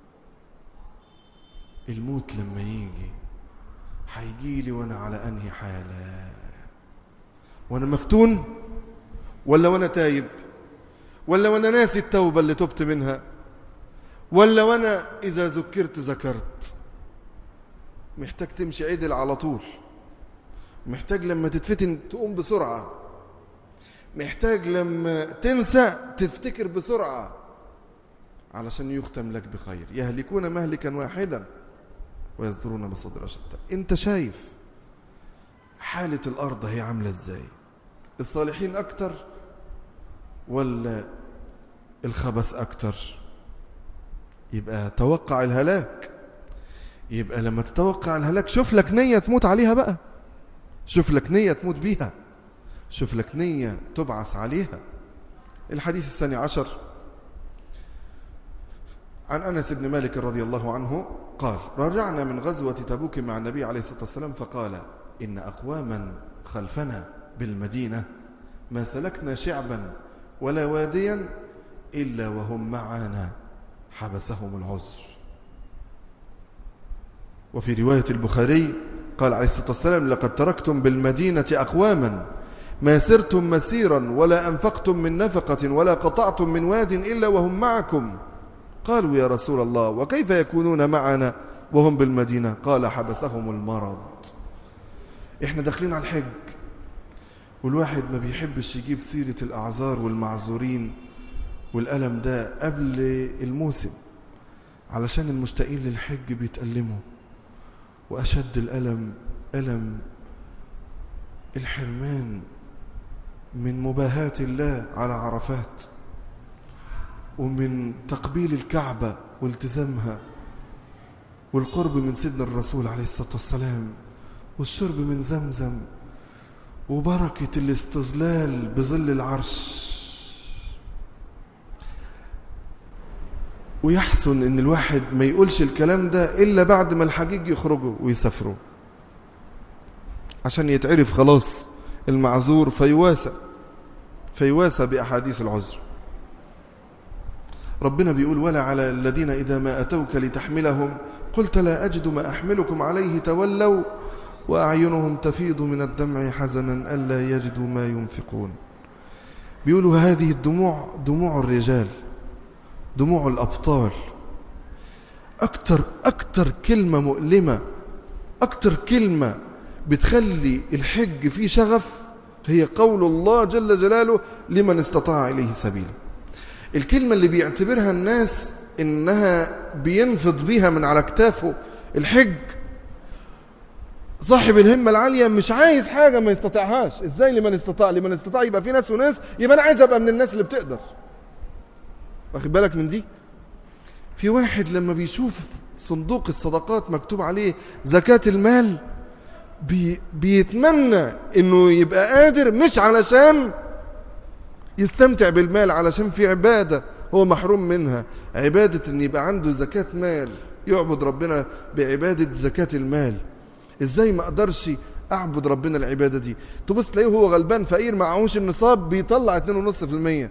الموت لما يجي هيجي لي وانا على انهي حاله وانا مفتون ولا وانا تايب ولا وانا ناسي التوبه اللي تبت منها ولا وانا اذا ذكرت ذكرت محتاج تمشي عدل على طول محتاج لما تتفتن تقوم بسرعه محتاج لما تنسى تفتكر بسرعه علشان يختم لك بخير يهلكون مهلكا واحدا ويصدرون مصادر شتى انت شايف حالة الأرض هي عاملة ازاي الصالحين أكتر ولا الخبث أكتر يبقى توقع الهلاك يبقى لما تتوقع الهلاك شوف لك نية تموت عليها بقى شوف لك نية تموت بيها شوف لك نية تبعث عليها الحديث الثاني عشر عن أنس بن مالك رضي الله عنه قال رجعنا من غزوة تبوك مع النبي عليه الصلاة والسلام فقال إن أقواما خلفنا بالمدينة ما سلكنا شعبا ولا واديا إلا وهم معنا حبسهم العذر وفي رواية البخاري قال عليه الصلاة والسلام لقد تركتم بالمدينة أقواما ما سرتم مسيرا ولا أنفقتم من نفقة ولا قطعتم من واد إلا وهم معكم قالوا يا رسول الله وكيف يكونون معنا وهم بالمدينة قال حبسهم المرض احنا داخلين على الحج والواحد ما بيحبش يجيب سيرة الأعذار والمعذورين والألم ده قبل الموسم علشان المشتاقين للحج بيتألموا وأشد الألم ألم الحرمان من مباهاة الله على عرفات ومن تقبيل الكعبة والتزامها والقرب من سيدنا الرسول عليه الصلاة والسلام والشرب من زمزم وبركة الاستظلال بظل العرش ويحسن ان الواحد ما يقولش الكلام ده الا بعد ما الحجيج يخرجوا ويسافروا عشان يتعرف خلاص المعذور فيواسى فيواسى باحاديث العذر ربنا بيقول ولا على الذين اذا ما اتوك لتحملهم قلت لا اجد ما احملكم عليه تولوا واعينهم تفيض من الدمع حزنا الا يجدوا ما ينفقون بيقولوا هذه الدموع دموع الرجال دموع الأبطال أكتر أكتر كلمة مؤلمة أكتر كلمة بتخلي الحج فيه شغف هي قول الله جل جلاله لمن استطاع إليه سبيلا الكلمة اللي بيعتبرها الناس إنها بينفض بيها من على كتافه الحج صاحب الهمة العالية مش عايز حاجة ما يستطيعهاش ازاي لمن استطاع لمن استطاع يبقى في ناس وناس يبقى انا عايز ابقى من الناس اللي بتقدر واخد بالك من دي في واحد لما بيشوف صندوق الصدقات مكتوب عليه زكاة المال بي بيتمنى انه يبقى قادر مش علشان يستمتع بالمال علشان في عبادة هو محروم منها عبادة ان يبقى عنده زكاة مال يعبد ربنا بعبادة زكاة المال ازاي ما اقدرش اعبد ربنا العبادة دي تبص تلاقيه هو غلبان فقير معهوش النصاب بيطلع 2.5%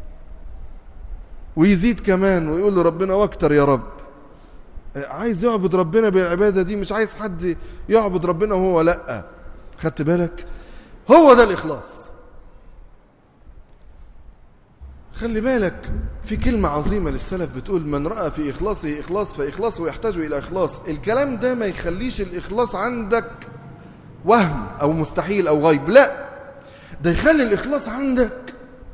ويزيد كمان ويقول له ربنا واكتر يا رب عايز يعبد ربنا بالعبادة دي مش عايز حد يعبد ربنا وهو لأ خدت بالك هو ده الإخلاص خلي بالك في كلمة عظيمة للسلف بتقول من رأى في إخلاصه إخلاص فإخلاصه يحتاج إلى إخلاص الكلام ده ما يخليش الإخلاص عندك وهم أو مستحيل أو غيب لا ده يخلي الإخلاص عندك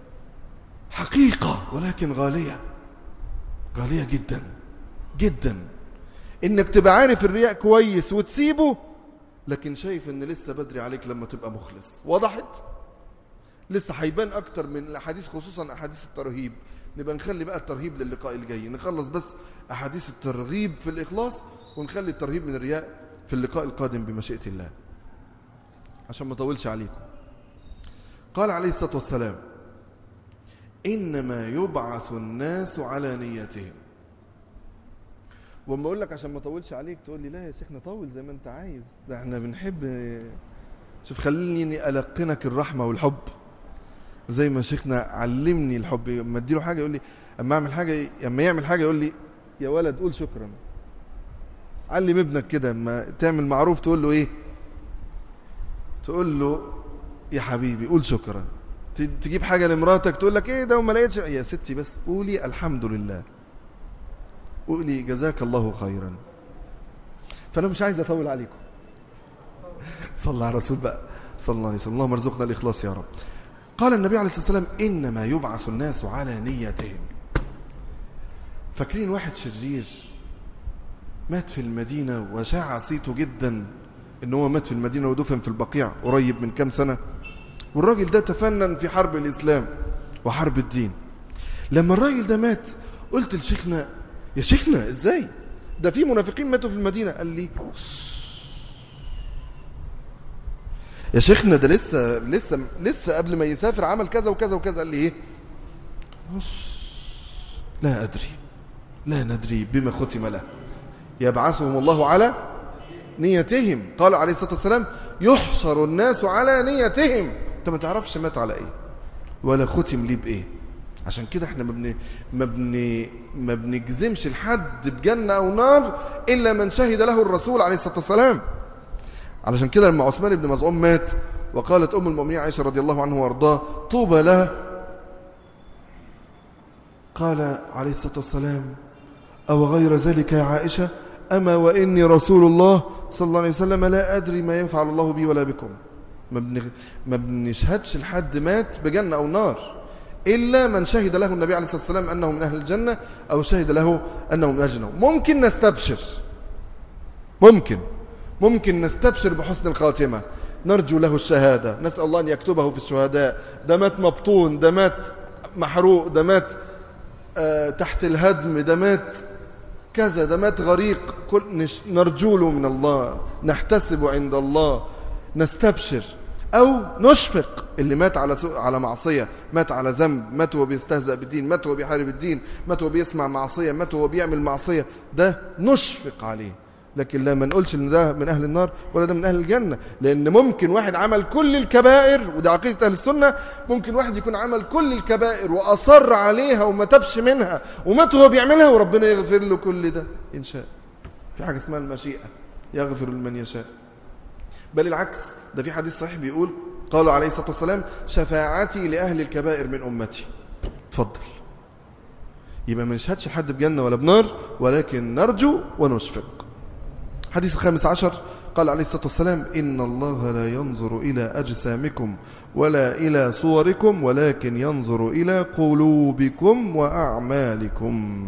حقيقة ولكن غالية غالية جدا جدا انك تبقى عارف الرياء كويس وتسيبه لكن شايف ان لسه بدري عليك لما تبقى مخلص وضحت لسه هيبان اكتر من الاحاديث خصوصا احاديث الترهيب نبقى نخلي بقى الترهيب للقاء الجاي نخلص بس احاديث الترغيب في الاخلاص ونخلي الترهيب من الرياء في اللقاء القادم بمشيئه الله عشان ما اطولش عليكم قال عليه الصلاه والسلام إنما يبعث الناس على نيتهم وما اقول لك عشان ما اطولش عليك تقول لي لا يا شيخ نطول زي ما انت عايز ده احنا بنحب شوف خليني القنك الرحمه والحب زي ما شيخنا علمني الحب اما اديله حاجه يقول لي اما اعمل حاجه اما يعمل حاجه يقول لي يا ولد قول شكرا علم ابنك كده اما تعمل معروف تقول له ايه تقول له يا حبيبي قول شكرا تجيب حاجة لمراتك تقول لك ايه ده وما لقيتش يا ستي بس قولي الحمد لله قولي جزاك الله خيرا فانا مش عايز اطول عليكم صلى على الرسول بقى صلى الله عليه وسلم اللهم ارزقنا الاخلاص يا رب قال النبي عليه الصلاه والسلام انما يبعث الناس على نيتهم فاكرين واحد شرير مات في المدينة وشاع صيته جدا ان هو مات في المدينة ودفن في البقيع قريب من كام سنة والراجل ده تفنن في حرب الإسلام وحرب الدين لما الراجل ده مات قلت لشيخنا يا شيخنا ازاي ده في منافقين ماتوا في المدينة قال لي يا شيخنا ده لسه لسه لسه قبل ما يسافر عمل كذا وكذا وكذا قال لي ايه لا ادري لا ندري بما ختم له يبعثهم الله على نيتهم قال عليه الصلاه والسلام يحشر الناس على نيتهم انت ما تعرفش مات على ايه ولا ختم ليه بايه عشان كده احنا ما بن ما بن ما بنجزمش لحد بجنه او نار الا من شهد له الرسول عليه الصلاه والسلام علشان كده لما عثمان بن مزعوم مات وقالت ام المؤمنين عائشه رضي الله عنه وارضاه طوبى له قال عليه الصلاه والسلام او غير ذلك يا عائشه اما واني رسول الله صلى الله عليه وسلم لا ادري ما يفعل الله بي ولا بكم ما بنغ... ما بنشهدش لحد مات بجنه او نار إلا من شهد له النبي عليه الصلاة والسلام أنه من أهل الجنة أو شهد له أنه من أهل الجنة ممكن نستبشر ممكن ممكن نستبشر بحسن الخاتمة نرجو له الشهادة نسأل الله أن يكتبه في الشهداء ده مات مبطون ده مات محروق ده مات آه تحت الهدم ده مات كذا ده مات غريق كل نرجو له من الله نحتسب عند الله نستبشر أو نشفق اللي مات على سوء على معصية مات على ذنب مات وهو بيستهزأ بالدين مات وهو بيحارب الدين مات وهو بيسمع معصية مات وهو بيعمل معصية ده نشفق عليه لكن لا ما نقولش ان ده من اهل النار ولا ده من اهل الجنه لان ممكن واحد عمل كل الكبائر وده عقيده اهل السنه ممكن واحد يكون عمل كل الكبائر واصر عليها وما تبش منها ومات وهو بيعملها وربنا يغفر له كل ده ان شاء في حاجه اسمها المشيئه يغفر لمن يشاء بل العكس ده في حديث صحيح بيقول قال عليه الصلاه والسلام شفاعتي لاهل الكبائر من امتي اتفضل يبقى ما نشهدش حد بجنه ولا بنار ولكن نرجو ونشفق حديث الخامس عشر قال عليه الصلاة والسلام إن الله لا ينظر إلى أجسامكم ولا إلى صوركم ولكن ينظر إلى قلوبكم وأعمالكم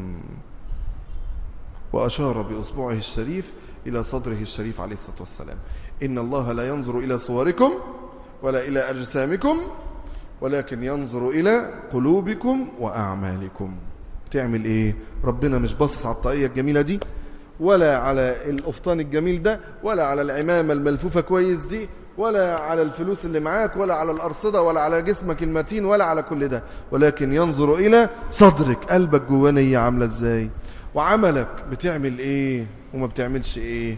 وأشار بإصبعه الشريف إلى صدره الشريف عليه الصلاة والسلام إن الله لا ينظر إلى صوركم ولا إلى أجسامكم ولكن ينظر إلى قلوبكم وأعمالكم تعمل إيه ربنا مش باصص على الطاقية الجميلة دي ولا على القفطان الجميل ده ولا على العمامة الملفوفة كويس دي ولا على الفلوس اللي معاك ولا على الأرصدة ولا على جسمك المتين ولا على كل ده ولكن ينظر إلى صدرك قلبك جواه نية عاملة إزاي وعملك بتعمل إيه وما بتعملش إيه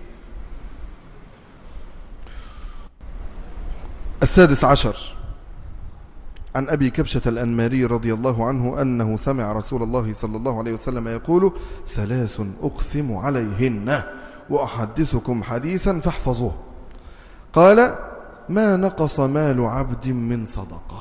السادس عشر عن أبي كبشة الأنماري رضي الله عنه أنه سمع رسول الله صلى الله عليه وسلم يقول ثلاث أقسم عليهن وأحدثكم حديثا فاحفظوه قال ما نقص مال عبد من صدقة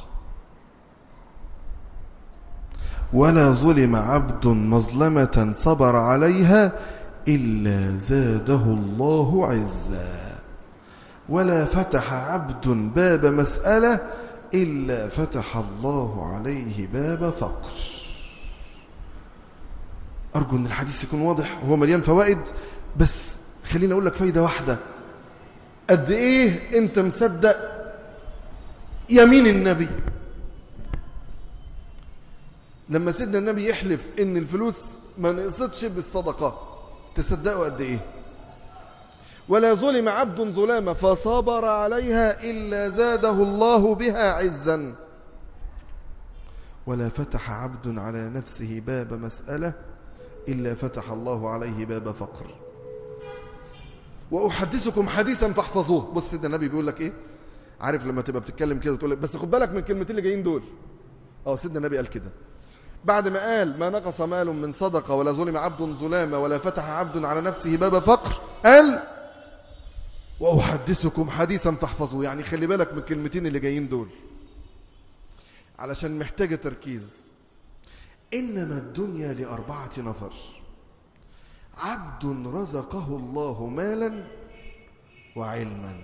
ولا ظلم عبد مظلمة صبر عليها إلا زاده الله عزا ولا فتح عبد باب مسألة إلا فتح الله عليه باب فقر أرجو أن الحديث يكون واضح وهو مليان فوائد بس خليني أقول لك فايدة واحدة قد إيه أنت مصدق يمين النبي لما سيدنا النبي يحلف إن الفلوس ما نقصتش بالصدقة تصدقوا قد إيه ولا ظلم عبد ظلامة فصبر عليها إلا زاده الله بها عزا ولا فتح عبد على نفسه باب مسألة إلا فتح الله عليه باب فقر وأحدثكم حديثا فاحفظوه بص سيدنا النبي بيقول لك إيه عارف لما تبقى بتتكلم كده تقول لك بس خد بالك من الكلمتين اللي جايين دول اه سيدنا النبي قال كده بعد ما قال ما نقص مال من صدقة ولا ظلم عبد ظلامة ولا فتح عبد على نفسه باب فقر قال وأحدثكم حديثا فاحفظوا يعني خلي بالك من الكلمتين اللي جايين دول علشان محتاجة تركيز إنما الدنيا لأربعة نفر عبد رزقه الله مالا وعلما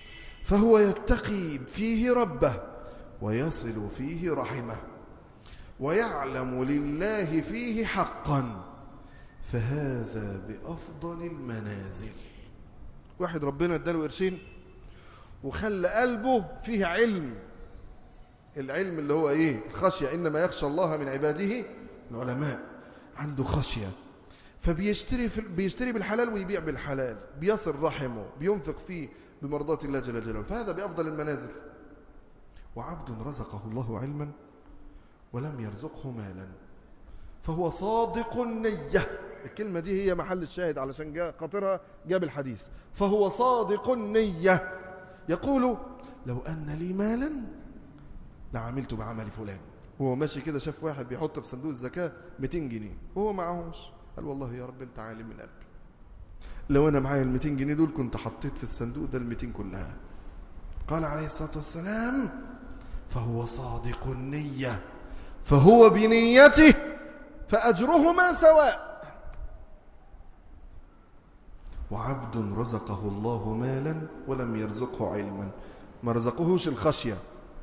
فهو يتقي فيه ربه ويصل فيه رحمه ويعلم لله فيه حقا فهذا بأفضل المنازل واحد ربنا اداله قرشين وخلى قلبه فيه علم العلم اللي هو ايه الخشية إنما يخشى الله من عباده العلماء عنده خشية فبيشتري في بيشتري بالحلال ويبيع بالحلال بيصل رحمه بينفق فيه بمرضات الله جل جلاله فهذا بأفضل المنازل وعبد رزقه الله علما ولم يرزقه مالا فهو صادق النية الكلمة دي هي محل الشاهد علشان جاء قطرها جاب الحديث فهو صادق النية يقول لو أن لي مالا لعملت بعمل فلان هو ماشي كده شاف واحد بيحط في صندوق الزكاة 200 جنيه وهو معهوش قال والله يا رب انت عالم من قلبي لو انا معايا ال 200 جنيه دول كنت حطيت في الصندوق ده ال 200 كلها قال عليه الصلاه والسلام فهو صادق النيه فهو بنيته فاجرهما سواء وعبد رزقه الله مالا ولم يرزقه علما ما رزقهوش الخشيه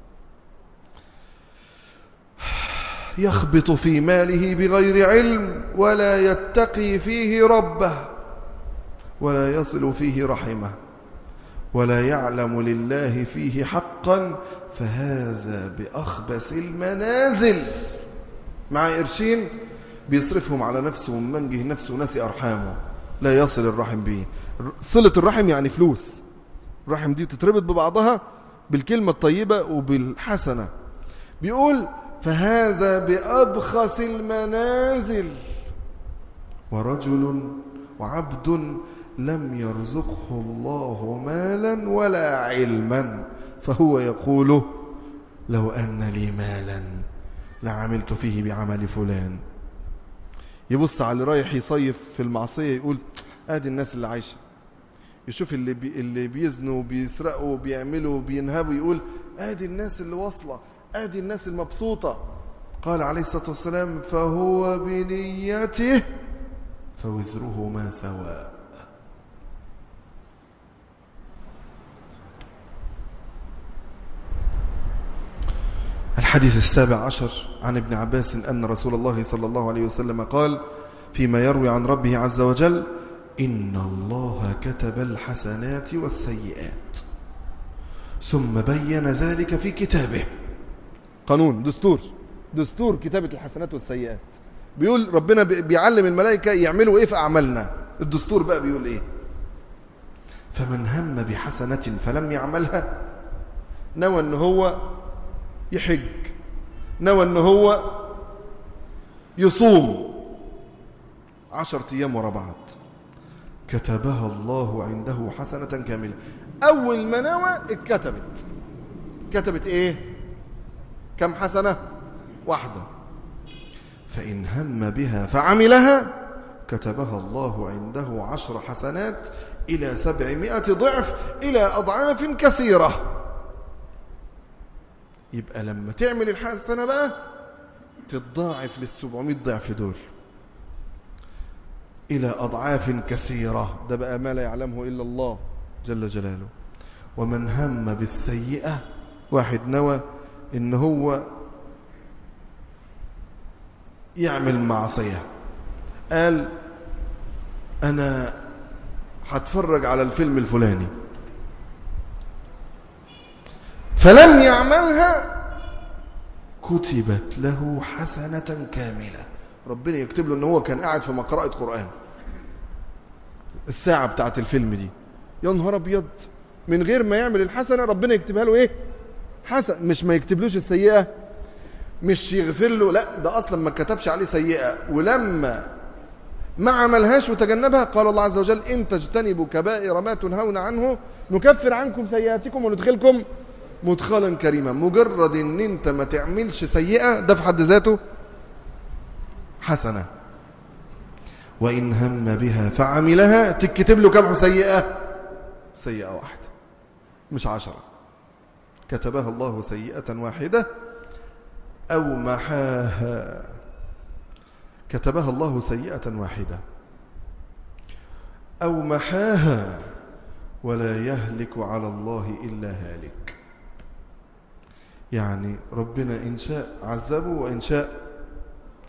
يخبط في ماله بغير علم ولا يتقي فيه ربه ولا يصل فيه رحمه ولا يعلم لله فيه حقا فهذا بأخبث المنازل مع قرشين بيصرفهم على نفسه ومنجه نفسه وناسي أرحامه لا يصل الرحم به صلة الرحم يعني فلوس الرحم دي تتربط ببعضها بالكلمة الطيبة وبالحسنة بيقول فهذا بأبخس المنازل ورجل وعبد لم يرزقه الله مالا ولا علما فهو يقول لو أن لي مالا لعملت فيه بعمل فلان يبص على اللي رايح يصيف في المعصية يقول ادي الناس اللي عايشة يشوف اللي بي اللي بيزنوا وبيسرقوا وبيعملوا وبينهبوا يقول ادي الناس اللي واصله ادي الناس المبسوطة قال عليه الصلاة والسلام فهو بنيته فوزرهما سواء الحديث السابع عشر عن ابن عباس أن رسول الله صلى الله عليه وسلم قال فيما يروي عن ربه عز وجل إن الله كتب الحسنات والسيئات ثم بين ذلك في كتابه قانون دستور دستور كتابة الحسنات والسيئات بيقول ربنا بيعلم الملائكة يعملوا ايه في أعمالنا الدستور بقى بيقول ايه فمن هم بحسنة فلم يعملها نوى ان هو يحج نوى ان هو يصوم عشرة ايام ورا بعض كتبها الله عنده حسنة كاملة اول ما نوى اتكتبت كتبت ايه كم حسنة واحدة فإن هم بها فعملها كتبها الله عنده عشر حسنات إلى سبعمائة ضعف إلى أضعاف كثيرة يبقى لما تعمل الحسنة بقى تتضاعف للسبعمائة ضعف دول إلى أضعاف كثيرة ده بقى ما لا يعلمه إلا الله جل جلاله ومن هم بالسيئة واحد نوى إن هو يعمل معصية قال أنا هتفرج على الفيلم الفلاني فلم يعملها كتبت له حسنة كاملة ربنا يكتب له ان هو كان قاعد في مقرأة قرآن الساعة بتاعت الفيلم دي يا نهار ابيض من غير ما يعمل الحسنة ربنا يكتبها له ايه حسن مش ما يكتبلوش السيئة مش يغفر له لا ده اصلا ما كتبش عليه سيئة ولما ما عملهاش وتجنبها قال الله عز وجل ان تجتنبوا كبائر ما تنهون عنه نكفر عنكم سيئاتكم وندخلكم مدخلا كريما مجرد ان انت ما تعملش سيئة ده في حد ذاته حسنة وإن هم بها فعملها تكتب له كم سيئة سيئة واحدة مش عشرة كتبها الله سيئة واحدة أو محاها كتبها الله سيئة واحدة أو محاها ولا يهلك على الله إلا هالك يعني ربنا إن شاء عذبه وإن شاء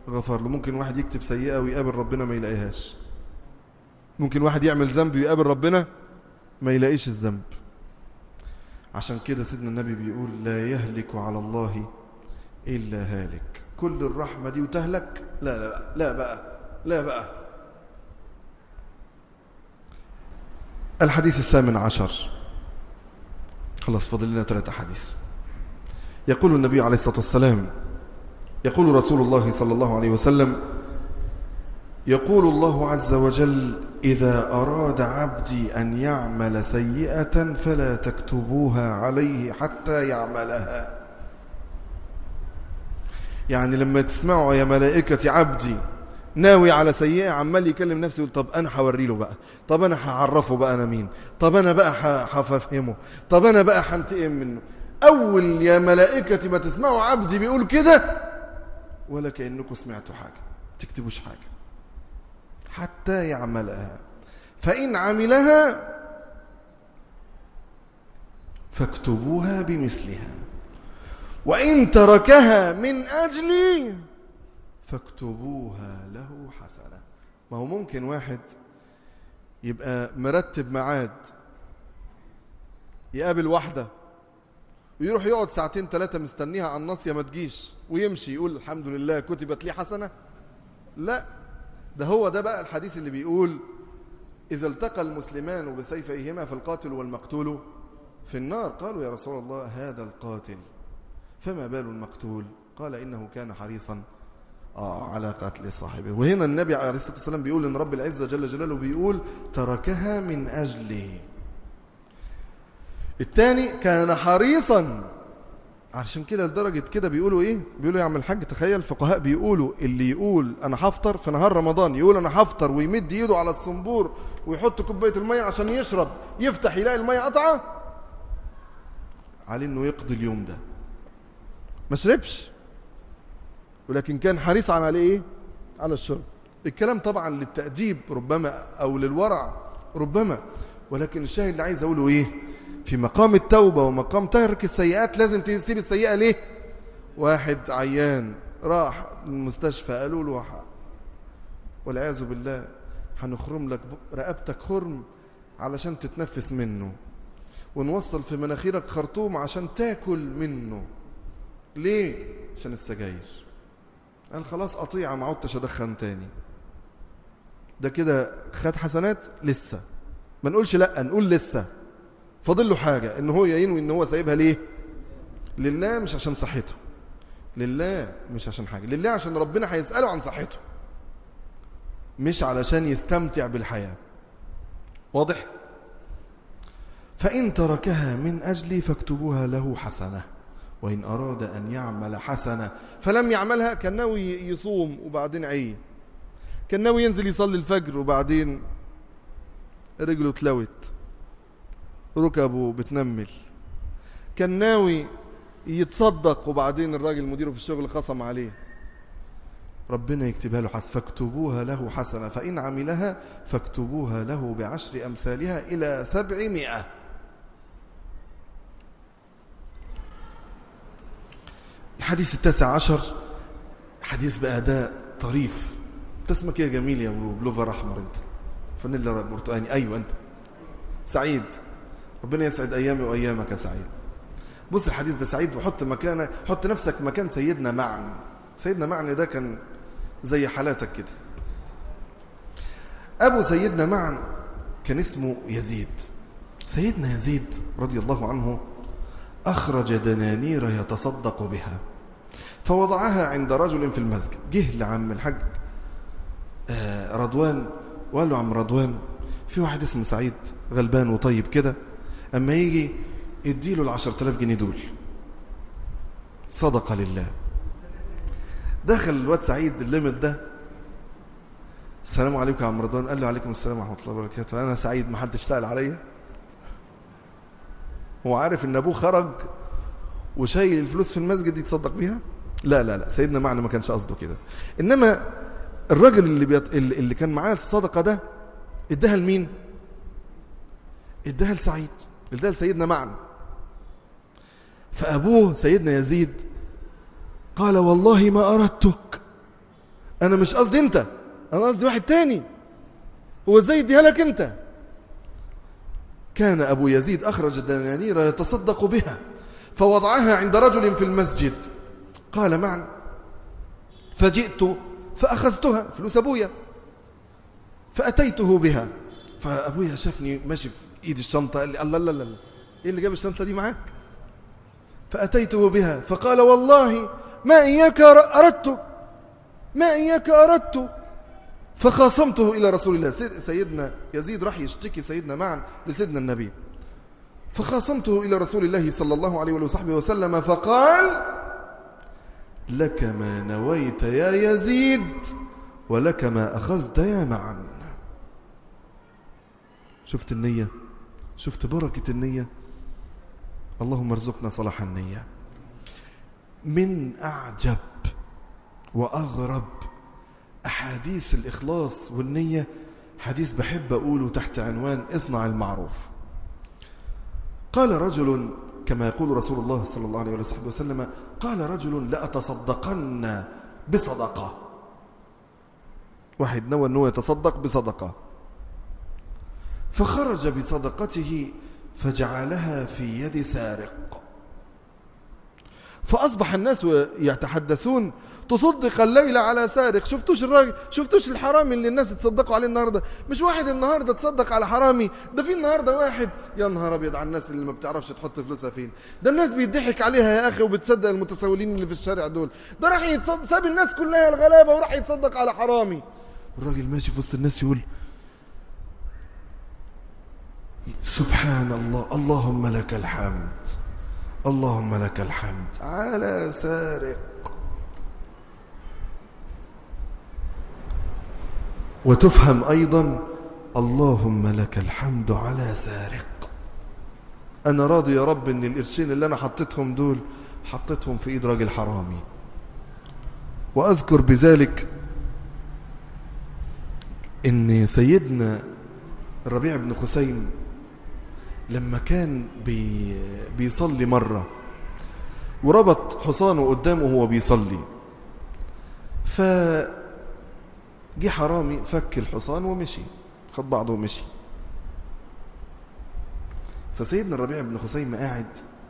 غفر له ممكن واحد يكتب سيئة ويقابل ربنا ما يلاقيهاش ممكن واحد يعمل ذنب ويقابل ربنا ما يلاقيش الذنب عشان كده سيدنا النبي بيقول لا يهلك على الله إلا هالك كل الرحمة دي وتهلك لا لا بقى لا بقى لا بقى الحديث الثامن عشر خلاص فاضل لنا ثلاثة حديث يقول النبي عليه الصلاة والسلام يقول رسول الله صلى الله عليه وسلم يقول الله عز وجل إذا أراد عبدي أن يعمل سيئة فلا تكتبوها عليه حتى يعملها يعني لما تسمعوا يا ملائكة عبدي ناوي على سيئة عمال يكلم نفسه يقول طب أنا هوري له بقى طب أنا هعرفه بقى أنا مين طب أنا بقى هفهمه طب أنا بقى هنتقم منه أول يا ملائكة ما تسمعوا عبدي بيقول كده ولا كأنكم سمعتوا حاجة تكتبوش حاجة حتى يعملها فإن عملها فاكتبوها بمثلها وإن تركها من أجلي فاكتبوها له حسنة ما هو ممكن واحد يبقى مرتب ميعاد يقابل واحدة ويروح يقعد ساعتين ثلاثة مستنيها على الناصية ما تجيش ويمشي يقول الحمد لله كتبت لي حسنة لا ده هو ده بقى الحديث اللي بيقول إذا التقى المسلمان بسيفيهما فالقاتل والمقتول في النار قالوا يا رسول الله هذا القاتل فما بال المقتول قال إنه كان حريصا آه على قتل صاحبه وهنا النبي عليه الصلاة والسلام بيقول إن رب العزة جل جلاله بيقول تركها من أجله الثاني كان حريصا عشان كده لدرجة كده بيقولوا ايه بيقولوا يا عم الحاج تخيل الفقهاء بيقولوا اللي يقول انا هفطر في نهار رمضان يقول انا هفطر ويمد ايده على الصنبور ويحط كوباية المية عشان يشرب يفتح يلاقي المية قطعة عليه انه يقضي اليوم ده ما شربش ولكن كان حريص على ايه على الشرب الكلام طبعا للتأديب ربما او للورع ربما ولكن الشاهد اللي عايز اقوله ايه في مقام التوبة ومقام ترك السيئات لازم تسيب السيئة ليه واحد عيان راح المستشفى قالوا له والعياذ بالله هنخرم لك رقبتك خرم علشان تتنفس منه ونوصل في مناخيرك خرطوم عشان تاكل منه ليه عشان السجاير قال خلاص قطيعة ما عدتش ادخن تاني ده كده خد حسنات لسه ما نقولش لا نقول لسه فاضل له حاجة ان هو ينوي ان هو سايبها ليه لله مش عشان صحته لله مش عشان حاجة لله عشان ربنا هيسأله عن صحته مش علشان يستمتع بالحياة واضح فإن تركها من أجلي فاكتبوها له حسنة وإن أراد أن يعمل حسنة فلم يعملها كان ناوي يصوم وبعدين عيه كان ناوي ينزل يصلي الفجر وبعدين رجله اتلوت ركبه بتنمل كان ناوي يتصدق وبعدين الراجل مديره في الشغل خصم عليه ربنا يكتبها له حسنة فاكتبوها له حسنة فإن عملها فاكتبوها له بعشر أمثالها إلى سبعمائة الحديث التاسع عشر حديث بقى ده طريف انت اسمك ايه يا جميل يا بلوفر احمر انت فانيلا برتقاني ايوه انت سعيد ربنا يسعد ايامي وايامك يا سعيد بص الحديث ده سعيد وحط مكانه حط نفسك مكان سيدنا معن سيدنا معن ده كان زي حالاتك كده ابو سيدنا معن كان اسمه يزيد سيدنا يزيد رضي الله عنه اخرج دنانير يتصدق بها فوضعها عند رجل في المسجد جه لعم الحاج رضوان وقال له عم رضوان في واحد اسمه سعيد غلبان وطيب كده اما يجي اديله العشرة آلاف جنيه دول صدقة لله دخل الواد سعيد الليمت ده السلام عليكم يا عم رضوان قال له عليكم السلام ورحمة الله وبركاته أنا سعيد ما حدش سأل عليا هو عارف ان ابوه خرج وشايل الفلوس في المسجد يتصدق بيها لا لا لا سيدنا معنى ما كانش قصده كده انما الراجل اللي بيط... اللي كان معاه الصدقه ده اداها لمين اداها لسعيد اداها لسيدنا معنى فابوه سيدنا يزيد قال والله ما اردتك أنا مش قصدي أنت أنا قصدي واحد تاني هو ازاي يديها لك أنت كان أبو يزيد أخرج دنانير يتصدق بها فوضعها عند رجل في المسجد قال معا فجئت فأخذتها فلوس أبويا فأتيته بها فأبويا شافني ماشي في إيد الشنطة قال لي الله لا لا لا إيه اللي جاب الشنطة دي معاك فأتيته بها فقال والله ما إياك أردت ما إياك أردت فخاصمته إلى رسول الله سيدنا يزيد راح يشتكي سيدنا معا لسيدنا النبي فخاصمته إلى رسول الله صلى الله عليه وصحبه وسلم فقال لك ما نويت يا يزيد ولك ما أخذت يا معا شفت النية شفت بركة النية اللهم ارزقنا صلاح النية من أعجب وأغرب أحاديث الإخلاص والنية حديث بحب أقوله تحت عنوان اصنع المعروف قال رجل كما يقول رسول الله صلى الله عليه وسلم قال رجل لأتصدقن بصدقة واحد نوى أنه يتصدق بصدقة فخرج بصدقته فجعلها في يد سارق فأصبح الناس يتحدثون تصدق الليلة على سارق شفتوش الراجل شفتوش الحرامي اللي الناس تصدقوا عليه النهاردة مش واحد النهاردة تصدق على حرامي ده في النهاردة واحد يا نهار أبيض على الناس اللي ما بتعرفش تحط فلوسها فين ده الناس بيضحك عليها يا أخي وبتصدق المتسولين اللي في الشارع دول ده راح يتصدق ساب الناس كلها الغلابة وراح يتصدق على حرامي الراجل ماشي في وسط الناس يقول سبحان الله اللهم لك الحمد اللهم لك الحمد على سارق وتفهم أيضا اللهم لك الحمد على سارق أنا راضي يا رب أن القرشين اللي أنا حطيتهم دول حطيتهم في إيد راجل حرامي وأذكر بذلك أن سيدنا الربيع بن خسيم لما كان بي بيصلي مرة وربط حصانه قدامه وهو بيصلي فجي حرامي فك الحصان ومشي خد بعضه ومشي فسيدنا الربيع بن خسيم قاعد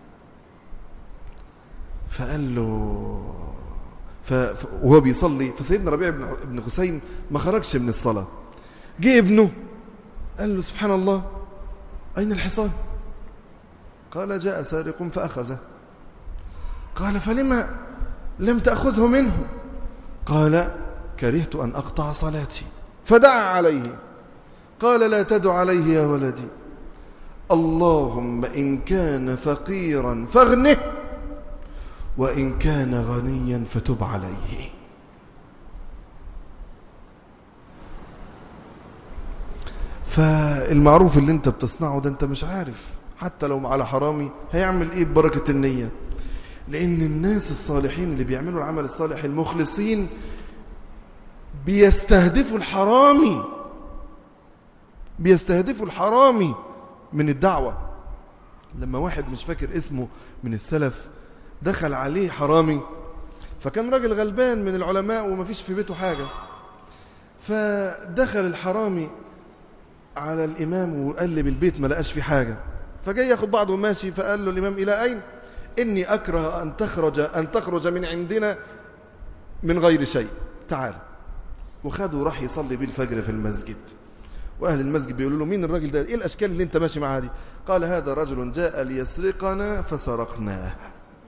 فقال له ف... وهو بيصلي فسيدنا الربيع بن خسيم ما خرجش من الصلاة جه ابنه قال له سبحان الله أين الحصان قال جاء سارق فأخذه قال فلما لم تأخذه منه قال كرهت أن أقطع صلاتي فدعا عليه قال لا تدع عليه يا ولدي اللهم إن كان فقيرا فاغنه وإن كان غنيا فتب عليه فالمعروف اللي انت بتصنعه ده انت مش عارف حتى لو على حرامي هيعمل ايه ببركة النية لان الناس الصالحين اللي بيعملوا العمل الصالح المخلصين بيستهدفوا الحرامي بيستهدفوا الحرامي من الدعوة لما واحد مش فاكر اسمه من السلف دخل عليه حرامي فكان راجل غلبان من العلماء ومفيش في بيته حاجة فدخل الحرامي على الإمام وقلب البيت ما لقاش في حاجة فجاي ياخد بعضه وماشي فقال له الإمام إلى أين إني أكره أن تخرج أن تخرج من عندنا من غير شيء تعال وخده راح يصلي بيه الفجر في المسجد وأهل المسجد بيقولوا له مين الراجل ده إيه الأشكال اللي أنت ماشي معاه دي قال هذا رجل جاء ليسرقنا فسرقناه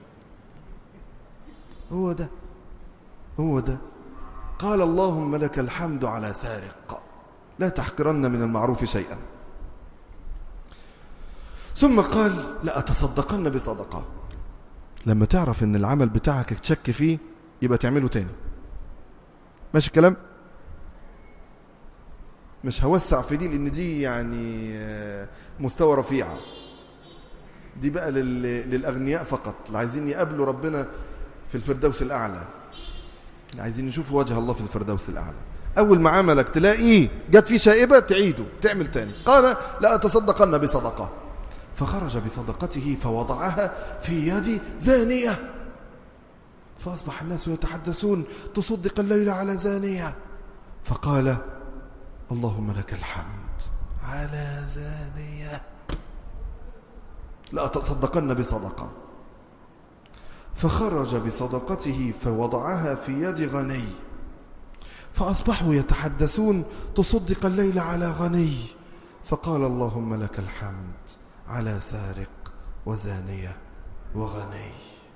هو ده هو ده قال اللهم لك الحمد على سارق لا تحقرن من المعروف شيئا ثم قال لا أتصدقن بصدقة لما تعرف ان العمل بتاعك تشك فيه يبقى تعمله تاني ماشي الكلام مش هوسع في دي لان دي يعني مستوى رفيع دي بقى للاغنياء فقط اللي عايزين يقابلوا ربنا في الفردوس الاعلى اللي عايزين يشوفوا وجه الله في الفردوس الاعلى أول ما عملك تلاقيه جت فيه شائبة تعيده تعمل تاني قال لا أتصدقن بصدقة فخرج بصدقته فوضعها في يد زانية فأصبح الناس يتحدثون تصدق الليل على زانية فقال اللهم لك الحمد على زانية لأتصدقن بصدقة فخرج بصدقته فوضعها في يد غني فأصبحوا يتحدثون تصدق الليل على غني فقال اللهم لك الحمد على سارق وزانية وغني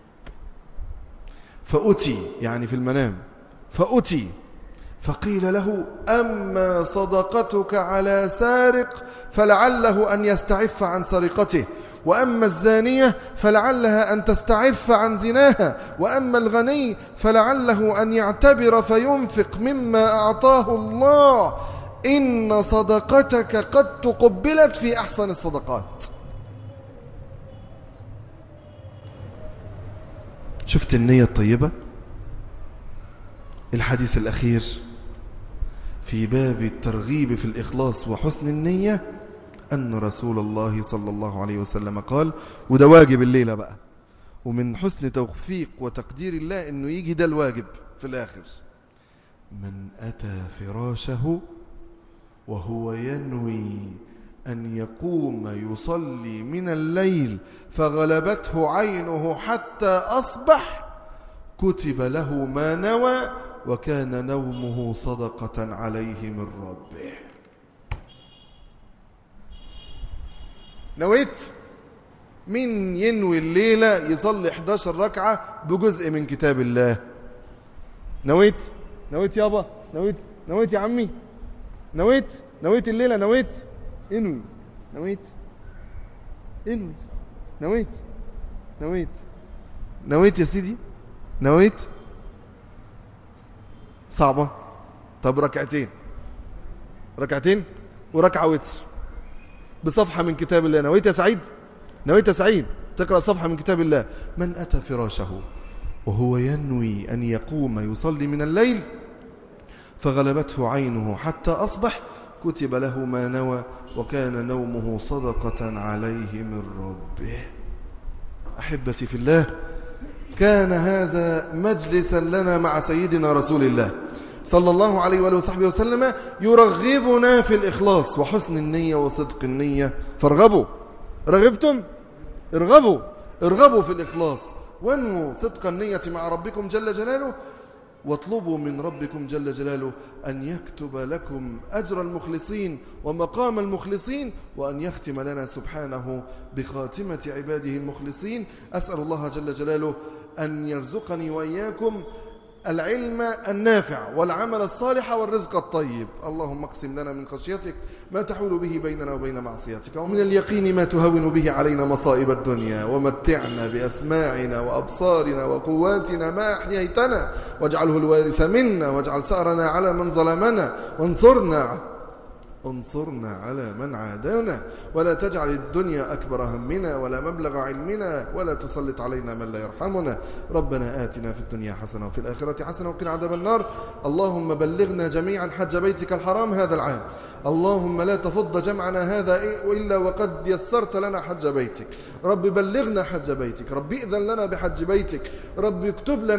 فأتي يعني في المنام فأتي فقيل له أما صدقتك على سارق فلعله أن يستعف عن سرقته وأما الزانية فلعلها أن تستعف عن زناها وأما الغني فلعله أن يعتبر فينفق مما أعطاه الله إن صدقتك قد تقبلت في أحسن الصدقات شفت النية الطيبة الحديث الأخير في باب الترغيب في الإخلاص وحسن النية أن رسول الله صلى الله عليه وسلم قال وده واجب الليلة بقى ومن حسن توفيق وتقدير الله أنه يجي ده الواجب في الآخر من أتى فراشه وهو ينوي أن يقوم يصلي من الليل فغلبته عينه حتى أصبح كتب له ما نوى وكان نومه صدقة عليه من ربه نويت مين ينوي الليلة يصلي 11 ركعة بجزء من كتاب الله نويت نويت يابا نويت نويت يا عمي نويت نويت الليلة نويت انوي نويت انوي نويت نويت نويت يا سيدي نويت صعبة طب ركعتين ركعتين وركعة وتر بصفحة من كتاب الله نويت يا سعيد نويت يا سعيد تقرأ صفحة من كتاب الله من أتى فراشه وهو ينوي أن يقوم يصلي من الليل فغلبته عينه حتى أصبح كتب له ما نوى وكان نومه صدقة عليه من ربه أحبتي في الله كان هذا مجلسا لنا مع سيدنا رسول الله صلى الله عليه وآله وصحبه وسلم يرغبنا في الإخلاص وحسن النية وصدق النية فارغبوا رغبتم ارغبوا ارغبوا في الإخلاص وانموا صدق النية مع ربكم جل جلاله واطلبوا من ربكم جل جلاله أن يكتب لكم أجر المخلصين ومقام المخلصين وأن يختم لنا سبحانه بخاتمة عباده المخلصين أسأل الله جل جلاله أن يرزقني وإياكم العلم النافع والعمل الصالح والرزق الطيب اللهم اقسم لنا من خشيتك ما تحول به بيننا وبين معصيتك ومن اليقين ما تهون به علينا مصائب الدنيا ومتعنا بأسماعنا وأبصارنا وقواتنا ما أحييتنا واجعله الوارث منا واجعل سأرنا على من ظلمنا وانصرنا انصرنا على من عادانا ولا تجعل الدنيا أكبر همنا ولا مبلغ علمنا ولا تسلط علينا من لا يرحمنا ربنا آتنا في الدنيا حسنة وفي الآخرة حسنة وقنا عذاب النار اللهم بلغنا جميعا حج بيتك الحرام هذا العام اللهم لا تفض جمعنا هذا إلا وقد يسرت لنا حج بيتك رب بلغنا حج بيتك رب ائذن لنا بحج بيتك رب اكتب لنا